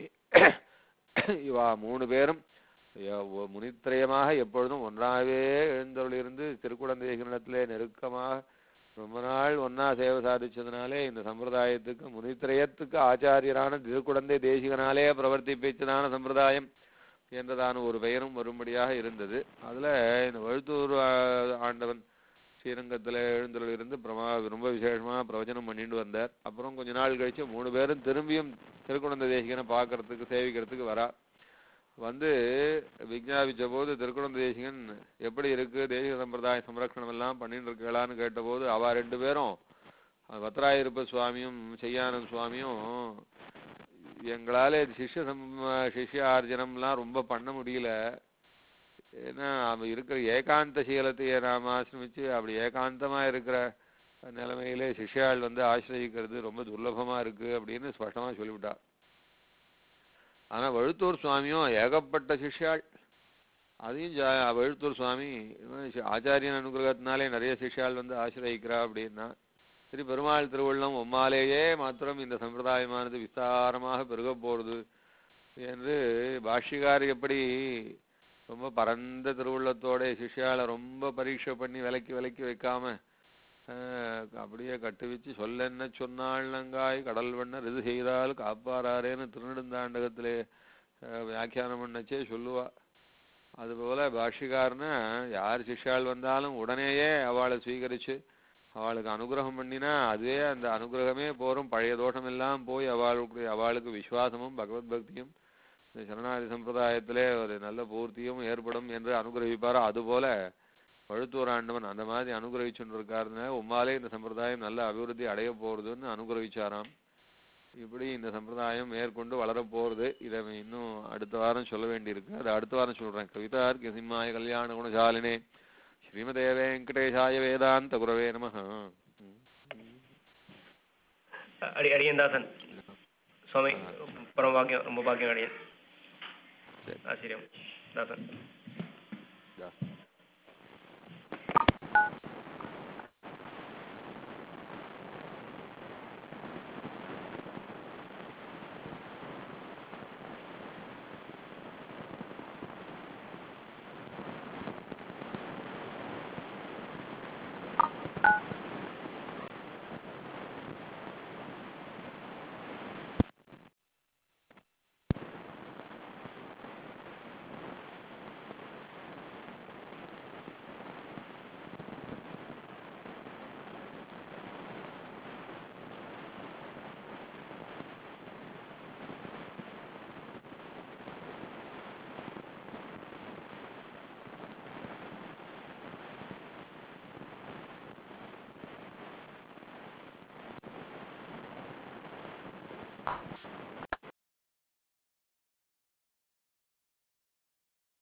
இவா மூணு பேரும் எ- ஒ- முனித்திரயமாக எப்பொழுதும் ஒன்றாகவே எழுந்தருள் இருந்து திருக்குடந்தேசனத்திலே நெருக்கமாக ரொம்ப நாள் ஒன்னா சேவை சாதிச்சதுனாலே இந்த சம்பிரதாயத்துக்கு முனித்திரயத்துக்கு ஆச்சாரியரான திருக்குடந்தை தேசிகனாலே பிரவர்த்திப்பிச்சதான சம்பிரதாயம் என்றதான ஒரு பெயரும் வரும்படியாக இருந்தது அதுல இந்த வழுத்தூர் ஆ- ஆண்டவன் ஸ்ரீரங்கத்துல எழுந்தருள் இருந்து பிரமா ரொம்ப விசேஷமா பிரவச்சனம் பண்ணிட்டு வந்தார் அப்புறம் கொஞ்ச நாள் கழிச்சு மூணு பேரும் திரும்பியும் திருக்குழந்தை தேசிகனை பார்க்கறதுக்கு சேவிக்கிறதுக்கு வரா வந்து விஞ்ஞாபிச்ச போது திருக்குழந்தை தேசிகன் எப்படி இருக்கு தேசிக சம்பிரதாய சம்ரக்ஷணம் எல்லாம் பண்ணிட்டு இருக்கலான்னு கேட்டபோது அவ ரெண்டு பேரும் வத்ராயிருப்ப சுவாமியும் செய்யானந்த சுவாமியும் எங்களால சிஷ்ய சம் சிஷ்ய ஆர்ஜனம்லாம் ரொம்ப பண்ண முடியல ஏன்னா அவன் இருக்கிற ஏகாந்த சீலத்தையே நாம் ஆசிரமிச்சு அப்படி ஏகாந்தமா இருக்கிற நிலைமையிலே சிஷ்யாள் வந்து ஆசிரயிக்கிறது ரொம்ப துர்லபமா இருக்கு அப்படின்னு ஸ்பஷ்டமா சொல்லிவிட்டா ஆனா வழுத்தூர் சுவாமியும் ஏகப்பட்ட சிஷ்யாள் அதையும் ஜா- வழுத்தூர் சுவாமி இவன் சி- ஆச்சாரியன் அனுகிரகத்தினாலே நிறைய சிஷ்யாள் வந்து ஆசிரயிக்கிறா அப்படின்னா சரி பெருமாள் திருவள்ளம் உம்மாலேயே மாத்திரம் இந்த சம்பிரதாயமானது விஸ்தாரமாக பெருகப் போறது என்று பாஷ்யகார் எப்படி ரொம்ப பரந்த திருவுள்ளத்தோட சிஷ்யால ரொம்ப பரீட்சை பண்ணி விலக்கி விலக்கி வைக்காம ஆஹ், அப்படியே கட்டுவிச்சு சொல்லென்ன சொன்னாள் நங்காய் கடல் வண்ண இது செய்தால் காப்பாராரேன்னு திருநெடுந்தாண்டகத்திலே ஆஹ், வியாக்கியானம் பண்ணச்சே சொல்லுவா அதுபோல பாஷ்யக்காரன யார் சிஷ்யாள் வந்தாலும் உடனேயே அவளை ஸ்வீகரிச்சு அவளுக்கு அனுகிரகம் பண்ணினா அதுவே அந்த அனுகிரகமே போரும் பழைய தோஷம் எல்லாம் போய் அவளுக்கு அவளுக்கு விசுவாசமும் பகவத் பக்தியும் இந்த சரணாதி சம்பிரதாயத்திலே ஒரு நல்ல பூர்த்தியும் ஏற்படும் என்று அனுகிரகிப்பாரோ அதுபோல பழுத்தூர் ஆண்டவன் அந்த மாதிரி அனுகிரகிச்சுட்டு இருக்காருன்னா உம்மாலே இந்த சம்பிரதாயம் நல்ல அபிவிருத்தி அடைய போறதுன்னு அனுகிரகிச்சாராம் இப்படி இந்த சம்பிரதாயம் மேற்கொண்டு வளரப் போறது இதை இன்னும் அடுத்த வாரம் சொல்ல வேண்டியிருக்கு அது அடுத்த வாரம் சொல்றேன் கவிதார்க்கிய சிம்மாய கல்யாண குணசாலினே ஸ்ரீமதே வெங்கடேஷாய வேதாந்த குரவே நம அடி அடியன்தாசன் சுவாமி பரம பாக்கியம் ரொம்ப பாக்கியம் அடியன் சரி. ஆச்சரியம் தாசன்